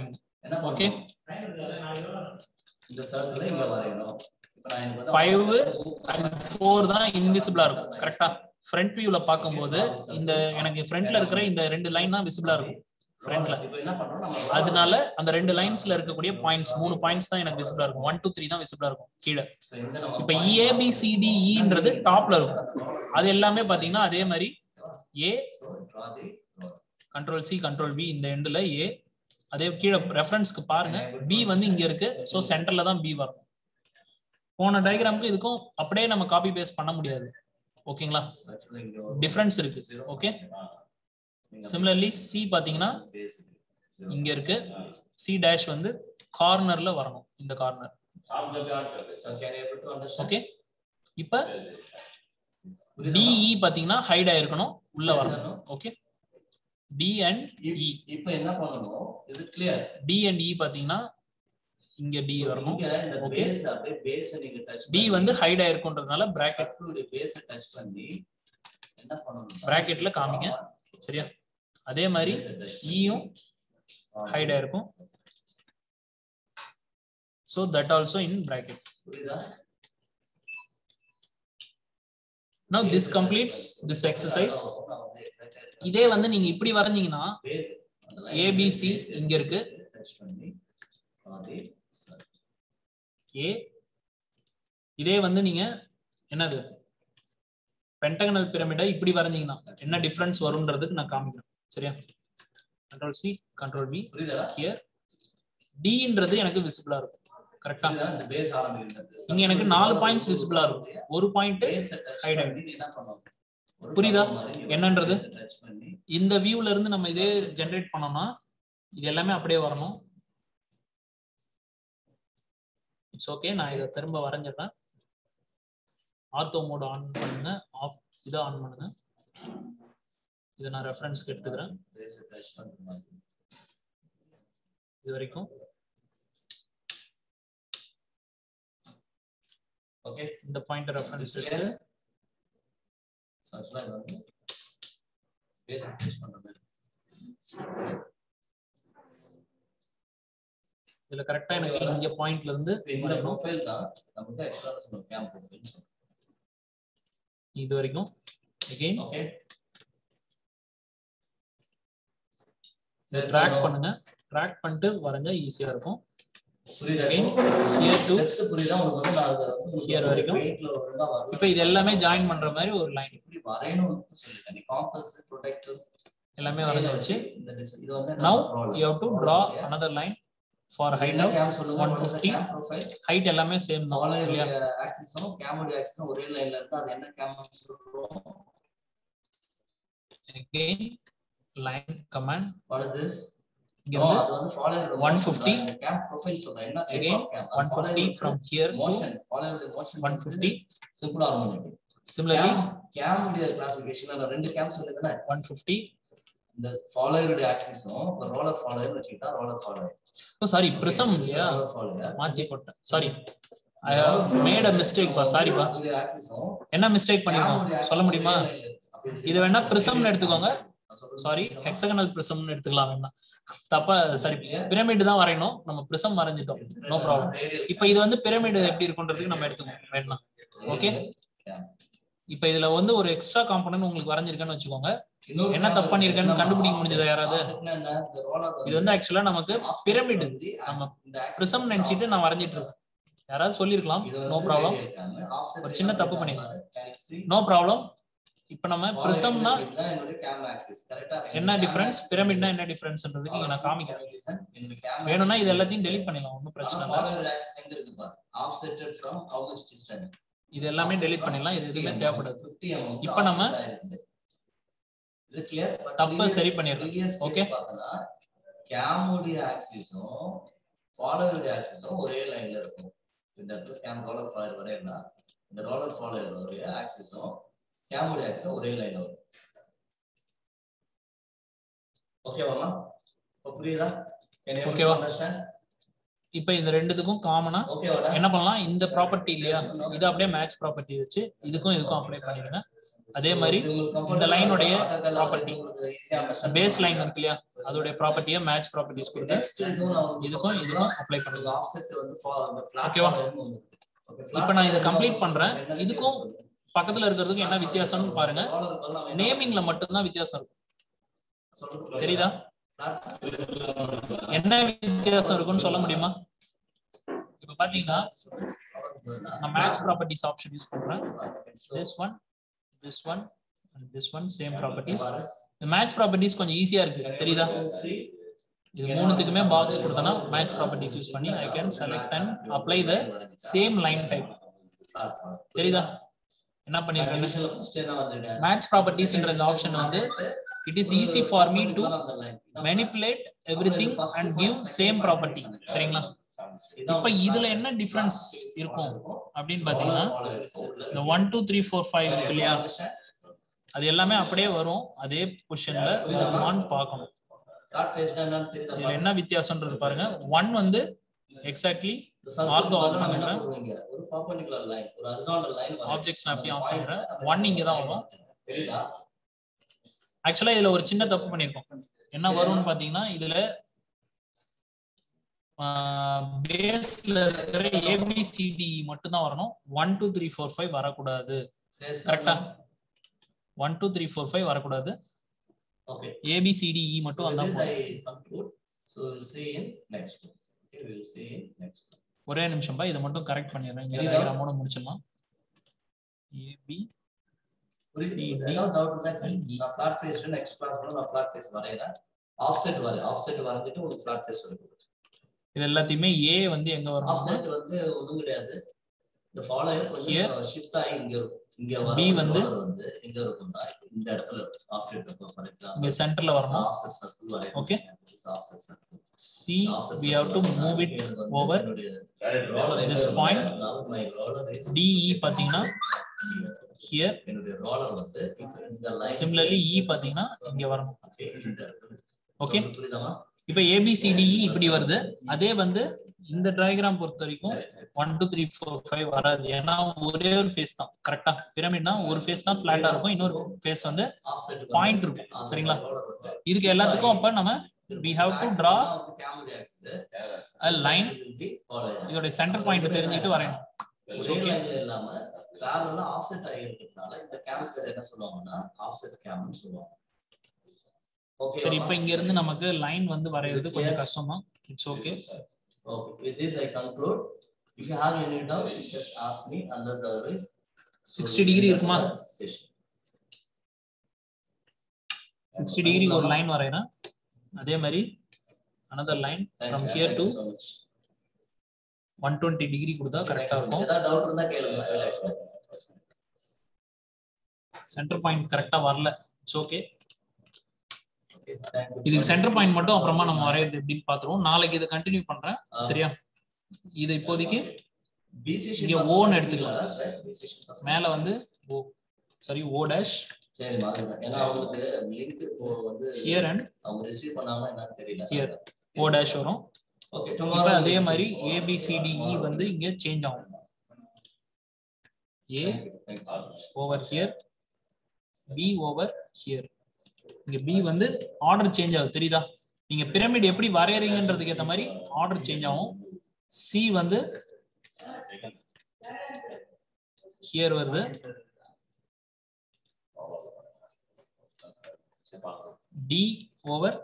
என்ன Okay. பண்ணணும்? இந்த சர்க்கிளை இங்க வரையணும் இப்ப நான் எனக்கு வந்து Five அண்ட் ஃபோர் தான் இன்விசிபிளா இருக்கும் கரெக்டா ஃப்ரண்ட் வியூல பார்க்கும்போது இந்த எனக்கு ஃப்ரண்ட்ல இருக்கிற இந்த ரெண்டு லைன் தான் விசிபிளா இருக்கும் ஃப்ரண்ட்ல இப்ப என்ன பண்றோம் நம்ம அதனால அந்த ரெண்டு லைன்ஸ்ல இருக்கக்கூடிய பாயிண்ட்ஸ் மூணு பாயிண்ட்ஸ் தான் எனக்கு விசிபிளா இருக்கும் ஒன் டூ த்ரீ தான் விசிபிளா இருக்கும் கீழே So, இந்த நம்ம இப்ப ஏபிசிடிஇன்றது டாப்ல இருக்கும் அது எல்லாமே பாத்தீங்கன்னா அதே மாதிரி A So, draw the road. Control C control B இந்த எண்ட்ல ஏ அதே கீழே ரெஃபரன்ஸ்க்கு பாருங்க பி வந்து இங்க இருக்கு சோ சென்டர்ல தான் பி வரும் போன டயக்ராமுக்கு இதுக்கும் அப்படியே நம்ம காப்பி பேஸ்ட் பண்ண முடியாது ஓகேங்களா So, actually இங்க ஒரு டிஃபரன்ஸ் இருக்கு zero ஓகே ஆ. நீங்க சிமிலர்லி சி பாத்தீங்கன்னா base zero. இங்க இருக்கு சி டேஷ் வந்து கார்னர்ல வரணும் இந்த corner So, can you able to understand? Okay இப்ப புரியுதா? டிஇ பாத்தீங்கன்னா ஹைட் ஆயிருக்கணும் உள்ள வரணும் ஓகே டி அண்ட் இப்- இ இப்ப என்ன பண்ணணும் இது கிளியர் டி அண்ட் இ பாத்தீங்கன்னா இங்க டி வரணும் இங்க இந்த Okay. பேஸ் அப்படியே பேஸ் நீங்க டச் டி வந்து ஹைட் ஆயிருக்குன்றதுனால பிராக்கெட் சர்க்கிளுடைய பேஸ் டச் பண்ணி என்ன பண்ணணும் Bracketல காமிங்க. சரியா அதே மாதிரி ஈயும் ஹைட் ஆயிருக்கும் so that also in bracket புரியுதா now this completes this exercise இதே வந்து நீங்க இப்படி வரைஞ்சீங்கன்னா பேஸ் ABC இங்க இருக்கு. டச் பண்ணி பாதி circle. ஏ இதே வந்து நீங்க என்னது பென்டகனல் பிரமிடை இப்படி வரைஞ்சீங்கன்னா என்ன டிஃபரன்ஸ் வரும்ன்றதுக்கு நான் காமிக்கிறேன் சரியா கண்ட்ரோல் சி கண்ட்ரோல் பி புரியுதா ஹியர் டின்றது எனக்கு விசிபிளா இருக்கும் கரெக்டா புரியுதா? இந்த பேஸ் ஆரம்பிக்கிறது இங்க எனக்கு நாலு பாயிண்ட்ஸ் விசிபிளா இருக்கும் ஒரு பாயிண்ட் பேஸ் டச் Hide பண்ணி நீ என்ன பண்ணணும் ஒரு புரியுதா? பக்கம் மாதிரி நீ என்னன்றது? base அ touch பண்ணி இந்த வியூல இருந்து நம்ம இதே ஜெனரேட் பண்ணோம்னா இது எல்லாமே அப்படியே வரணும் இட்ஸ் ஓகே நான் இதை திரும்ப வரைஞ்சிடுறேன் ஆர்த்தோ மோட் ஆன் பண்ணுங்க ஆஃப் இதை ஆன் பண்ணுங்க இதை நான் ரெஃபரன்ஸ்க்கு எடுத்துக்கிறேன் பேஸ் டச் பண்ற மாதிரி இது வரைக்கும் ஓகே இந்த பாயிண்ட் ரெஃபரன்ஸ் Clear? எடுத்து So, actually இது வந்து பேஸ் டச் பண்ற மாதிரி இதுல கரெக்டா எனக்கு இங்க பாயிண்ட்ல இருந்து இப்ப இந்த ப்ரொஃபைல் தான் நமக்கு எக்ஸ்ட்ரா சொல்லுவோம் கேம் ப்ரொஃபைல் இது வரைக்கும் அகைன் ஓகே ட்ராக் பண்ணுங்க ட்ராக் பண்ணிட்டு வரைஞ்சா ஈஸியா இருக்கும் புரியுதா Again, here to ஸ்டெப்ஸ் புரியுதா உங்களுக்கு வந்து நான் அதை வந்து Here வரைக்கும். வெயிட்ல ஒழுங்கா வரணும் இப்போ இது எல்லாமே ஜாயின் பண்ற மாதிரி ஒரு லைன் எப்படி வரையணும்னு சொல்லிட்டேன் நீ காம்பஸ் ப்ரொடெக்டர் எல்லாமே வரைஞ்சாச்சு இந்த dis- இது வந்து now you have to draw another line for height என்ன of கேம் சொல்லுங்க 150. கேம் ப்ரொஃபைல் height எல்லாமே சேம் தான் ஃபாலோயருடைய இல்லையா ஆக்சிஸும் கேமுடைய ஆக்சிஸும் ஒரே லைன்ல இருந்தா அது என்ன கேம் சொல்றோம் again line command what is this இங்க Oh, இருந்து அது வந்து follower 150. கேம் ப்ரொஃபைல் சொல்றேன் என்ன type again of cam? 150 from here to motion follower motion 150 simple harmonic similarly cam உடைய கிளாசிஃபிகேஷன் ரெண்டு கேம் சொல்லுங்க 150 இந்த ஃபாலோயருடைய ஆக்சிஸும் இந்த ரோலர் ஃபாலோயர் வச்சுக்கிட்டா roller follower oh sorry prism இல்லையா ரோலர் ஃபாலோயர் மாத்தி போட்டேன் sorry I have made a mistake பா சாரி பா ஆக்சிஸும் என்ன மிஸ்டேக் பண்ணிருக்கோம் சொல்ல முடியுமா இது வேணா prismனு எடுத்துக்கோங்க. சாரி ஹெக்ஸகனல் பிரிசம்னு எடுத்துக்கலாம் வேணா தப்பா சரி பிரமிட் தான் வரையணும் நம்ம பிரிசம் வரைஞ்சிட்டோம் நோ ப்ராப்ளம் இப்போ இது வந்து பிரமிட் எப்படி இருக்குன்றதுக்கு நம்ம எடுத்துக்கோம் வேணா Okay. இப்போ இதுல வந்து ஒரு எக்ஸ்ட்ரா காம்பனன்ட் உங்களுக்கு வரைஞ்சிருக்கேன்னு வச்சுக்கோங்க என்ன தப்பு பண்ணிருக்கேன்னு கண்டுபிடிக்க முடிஞ்சதா யாராவது? இது வந்து ஆக்சுவலா நமக்கு பிரமிட் நம்ம பிரிசம் நினைச்சிட்டு நான் வரைஞ்சிட்டு இருக்கேன் யாராவது சொல்லிருக்கலாம் நோ ப்ராப்ளம் ஒரு சின்ன தப்பு பண்ணிருக்கேன் நோ ப்ராப்ளம் இப்போ நம்ம பிரிசம்னா என்ன டிஃபரன்ஸ் பிரமிட்னா என்ன டிஃபரன்ஸ்ன்றதுக்கு இங்க நான் காமிக்கிறேன் வேணும்னா இது எல்லாத்தையும் டெலீட் பண்ணிடலாம் ஒன்றும் பிரச்சனை இல்லை இது எல்லாமே டெலீட் பண்ணிடலாம் இது எதுவுமே தேவைப்படாது இப்ப நம்ம தப்பை சரி பண்ணிடலாம். Okay. கேமுடைய ஆக்சிஸும் ஃபாலோவருடைய ஆக்சிஸும் ஒரே லைன்ல இருக்கும் இந்த இடத்துல கேம் ரோலர் ஃபாலோவர் வரையறா இந்த ரோலர் ஃபாலோவருடைய ஆக்சிஸும் கேமுடைய ஆக்சிஸும் ஒரே லைன்ல வரும் ஓகேவாமா இப்போ புரியுதா Okay வா? அண்டர்ஸ்டாண்ட் இப்போ இந்த ரெண்டுத்துக்கும் காமனா ஓகேவாடா என்ன பண்ணலாம் இந்த ப்ராப்பர்ட்டி இல்லையா இது அப்படியே மேட்ச் ப்ராப்பர்ட்டி வச்சு இதுக்கும் இதுக்கும் அப்ளை பண்ணிடுங்க அதே மாதிரி இந்த line உடைய property. பேஸ் லைன் இருக்கு இல்லையா அதோட ப்ராப்பர்ட்டியை மேட்ச் ப்ராப்பர்ட்டிஸ் கொடுத்து Next இதுவும் நான் உங்களுக்கு இதுக்கும் இதுக்கும் அப்ளை பண்ணுங்க உங்களுக்கு offset வந்து for- அந்த flat ஓகேவா? follower னு ஒண்ணு இருக்கு. Okay, flat இப்போ நான் இதை follower complete வந்து பண்றேன். என்ன இதுக்கும் வித்தியாசம் சொல்லுங்க. பக்கத்துல இருக்கிறதுக்கு என்ன வித்தியாசம்னு பாருங்க follower க்கு பதிலா நம்ம என்ன நேமிங்ல மட்டும்தான் வித்தியாசம் இருக்கும் சொல்றது தெரியுதா flat என்ன வித்தியாசம் இருக்குன்னு சொல்ல முடியுமா இப்ப பாத்தீங்கன்னா நான் மேட்ச் ப்ராப்பர்ட்டிஸ் ஆப்ஷன் யூஸ் பண்றேன் this one this one and this one same properties இந்த மேட்ச் ப்ராப்பர்ட்டிஸ் கொஞ்சம் ஈஸியா இருக்கு தெரியுதா இது மூணுத்துக்குமே பாக்ஸ் கொடுத்தனா மேட்ச் ப்ராப்பர்ட்டிஸ் யூஸ் பண்ணி I can select and apply the same line type தெரியுதா என்ன பண்ணிருக்கேன் மேட்ச் ப்ராப்பர்ட்டிஸ்ன்ற இந்த ஆப்ஷன் வந்து it is easy for me to manipulate everything and give same property சரிங்களா இப்ப இதுல என்ன டிஃபரன்ஸ் இருக்கும் அப்படின்னு பாத்தீங்கன்னா இந்த one two three four five இருக்கு இல்லையா அது எல்லாமே அப்படியே வரும் அதே பொசிஷன்ல இருக்குமான்னு பார்க்கணும் இதுல என்ன வித்தியாசம்ன்றது பாருங்க ஒன் வந்து எக்ஸாக்ட்லி Ortho off பண்றேன். ஒரு perpendicular line ஒரு horizontal line வரையும். ஆப்ஜெக்ட்ஸ் நான் அப்படியே அந்த ஆஃப் point பண்றேன் அந்த ஒன் இங்க தான் வரும் தெரியுதா ஆக்சுவலா இதுல ஒரு சின்ன தப்பு பண்ணிருக்கோம் என்ன வரும்னு பாத்தீங்கன்னா இதுல பேஸ்ல இருக்கிற ஏபிசிடி மட்டும் தான் வரணும் one two three four five வரக்கூடாது சரி, சரி. கரெக்டா one two three four five வரக்கூடாது Okay. ஏபிசிடிஇ மட்டும் So with வந்தா this போதும் I conclude. So we'll see in next class. Okay, we will see in next class. ஒரே நிமிஷம் பா இதை மட்டும் கரெக்ட் பண்ணிடுறேன் இங்க Any doubt? டயக்ராமோட முடிச்சிடலாம் ஏபி புரியுது? CD. ஏதாவது doubt இருந்தா கேளுங்க. E. நான் flat face ல next class கூட நான் flat face வரையறேன். Offset வரை offset வரைஞ்சிட்டு உங்களுக்கு flat face வரைக்கும். இது எல்லாத்தையுமே ஏ வந்து எங்க வரும் Offset வந்து ஒண்ணும் கிடையாது. இந்த follower Here. கொஞ்சம் shift ஆகி இங்க இருக்கும். இங்க B வரும் வந்து? follower வந்து எங்க இருக்கும்னா இந்த இடத்துல இருக்கும். offset இருக்கும் for example. இங்க சென்டர்ல வரணும் offset circle வரையணும். Okay. This is offset circle. C Offset we have to circle move it வரையணும். இது வந்து over என்னுடைய roller this எங்க point. இருக்குன்னா, now my roller is DE பாத்தீங்கன்னா ஹியர் என்னுடைய ரோலர் வந்து இப்ப இந்த லைன் சிமிலர்லி இ பாத்தீங்கன்னா இங்க வரணும் Okay. புரியுதாமா இப்ப ஏபிசிடிஇ இப்படி வருது அதே வந்து இந்த டயக்ராம் பொறுத்த வரைக்கும் one two three four five வராது ஏன்னா ஒரே ஒரு ஃபேஸ் தான் கரெக்டா பிரமிட்னா ஒரு ஃபேஸ் தான் ஃபிளாட்டா இருக்கும் இன்னொரு ஃபேஸ் வந்து ஆஃப்செட் Point இருக்கும். சரிங்களா? இதுக்கு எல்லாத்துக்கும் அப்ப நம்ம we have to draw a line. இதோட சென்டர் பாயிண்ட் தெரிஞ்சுட்டு வரையணும் ஒரே Okay. லைன்ல இல்லாம பேரலா ஆஃப்செட் ஆகி இருக்கிறதுனால இந்த கேம் பேர் என்ன சொல்லுவாங்கன்னா ஆஃப்செட் கேம்னு சொல்லுவாங்க ஓகே சரி இப்ப இங்க இருந்து நமக்கு லைன் வந்து வரையறது கொஞ்சம் கஷ்டம் தான் it's okay Okay, with this I conclude. If you have any doubt, just ask me unless otherwise. Sixty degree இருக்குமா Session. சிக்ஸ்டி டிகிரி ஒரு லைன் வரையறேன் அதே மாதிரி another line Thank from you. Here Thank to you so much. One twenty degree கொடுத்தா கரெக்டா இருக்கும் ஏதாவது doubt இருந்தா கேளுங்க. I will explain. Centre point கரெக்டா வரல it's okay Okay, thank you. இதுக்கு சென்டர் பாயிண்ட் மட்டும் அப்புறமா நம்ம வரையறது எப்படின்னு பாத்துருவோம் நாளைக்கு இதை கண்டினியூ பண்றேன் ஆ. சரியா இது இப்போதைக்கு B session இங்க first O ன்னு பண்ணீங்களா? எடுத்துக்கலாம். Right, B session first. மேல வந்து ஓ சாரி ஓ டேஷ் சரி மறந்துட்டேன். ஏன்னா அவங்களுக்கு link இப்போ வந்து ஹியர் அண்ட் அவங்க receive பண்ணாம என்னன்னு தெரியல. Here. ஓ டேஷ் வரும் Okay, இப்ப tomorrow அதே we'll மாதிரி see. ஏபிசிடிஇ வந்து இங்க சேஞ்ச் ஆகும் A Thank you. Thank you so much. Over here B over here இங்க பி வந்து ஆர்டர் சேஞ்ச் ஆகுது தெரியுதா நீங்க பிரமிட் எப்படி வரையறீங்கன்றதுக்கு ஏத்த மாதிரி ஆர்டர் சேஞ்ச் ஆகும் சி வந்து ஹியர் வருது D over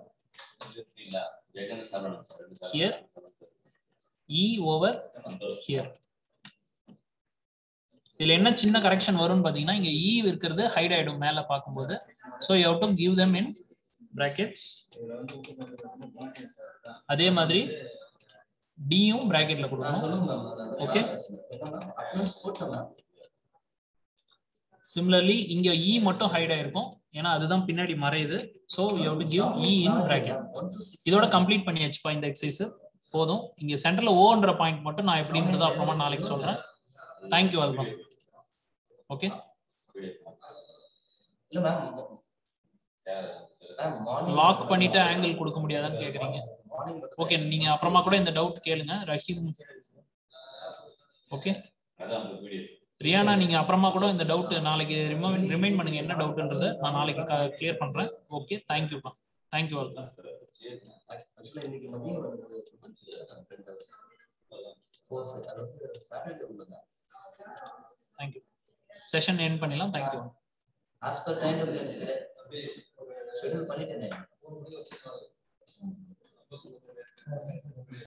Here. E over here இதுல என்ன சின்ன கரெக்ஷன் வரும்னு பாத்தீங்கன்னா இங்க இ இருக்கிறது ஹைட் ஆயிடும் மேல பார்க்கும்போது so you to give them in brackets அதே மாதிரி டியும் பிராக்கெட்ல ஆ, கொடுக்கணும் சொல்லுங்க ma'am. அதான் Okay. என்ன ma'am? Attendance போட்டேன் ma'am. சிமிலர்லி இங்க இ மட்டும் ஹைட் ஆயிருக்கும் ஏன்னா அதுதான் பின்னாடி மறையுது so you to give E in bracket One to six. இதோட கம்ப்ளீட் பண்ணியாச்சுப்பா இந்த எக்ஸசைஸ் போதும் இங்க சென்டர்ல ஓன்ற பாயிண்ட் மட்டும் நான் எப்படின்றத அப்புறமா நாளைக்கு சொல்றேன் தேங்க்யூ வெல்கம் ஓகே இல்ல ma'am. Ma'am, morning- லாக் பண்ணிட்டு ஆங்கிள் கொடுக்க முடியாதான்னு கேக்குறீங்க morning ஓகே நீங்க அப்புறமா கூட இந்த டவுட் கேளுங்க ரஹீம் ஓகே ரியானா நீங்க அப்புறமா கூட இந்த டவுட் நாளைக்கு ரிமைண்ட் பண்ணுங்க என்ன டவுட்ன்றதை நான் நாளைக்கு கிளியர் பண்றேன் ஓகே தேங்க்யூப்பா தேங்க்யூ வெல்கம் ஆக்சுவலா இன்னைக்கு மதியம் வந்து ஃபோர் அதாவது சாட்டர்டே உள்ளதா தேங்க்யூ செஷன் எண்ட் பண்ணிடலாம் thank you as per time schedule பண்ணிட்டேனே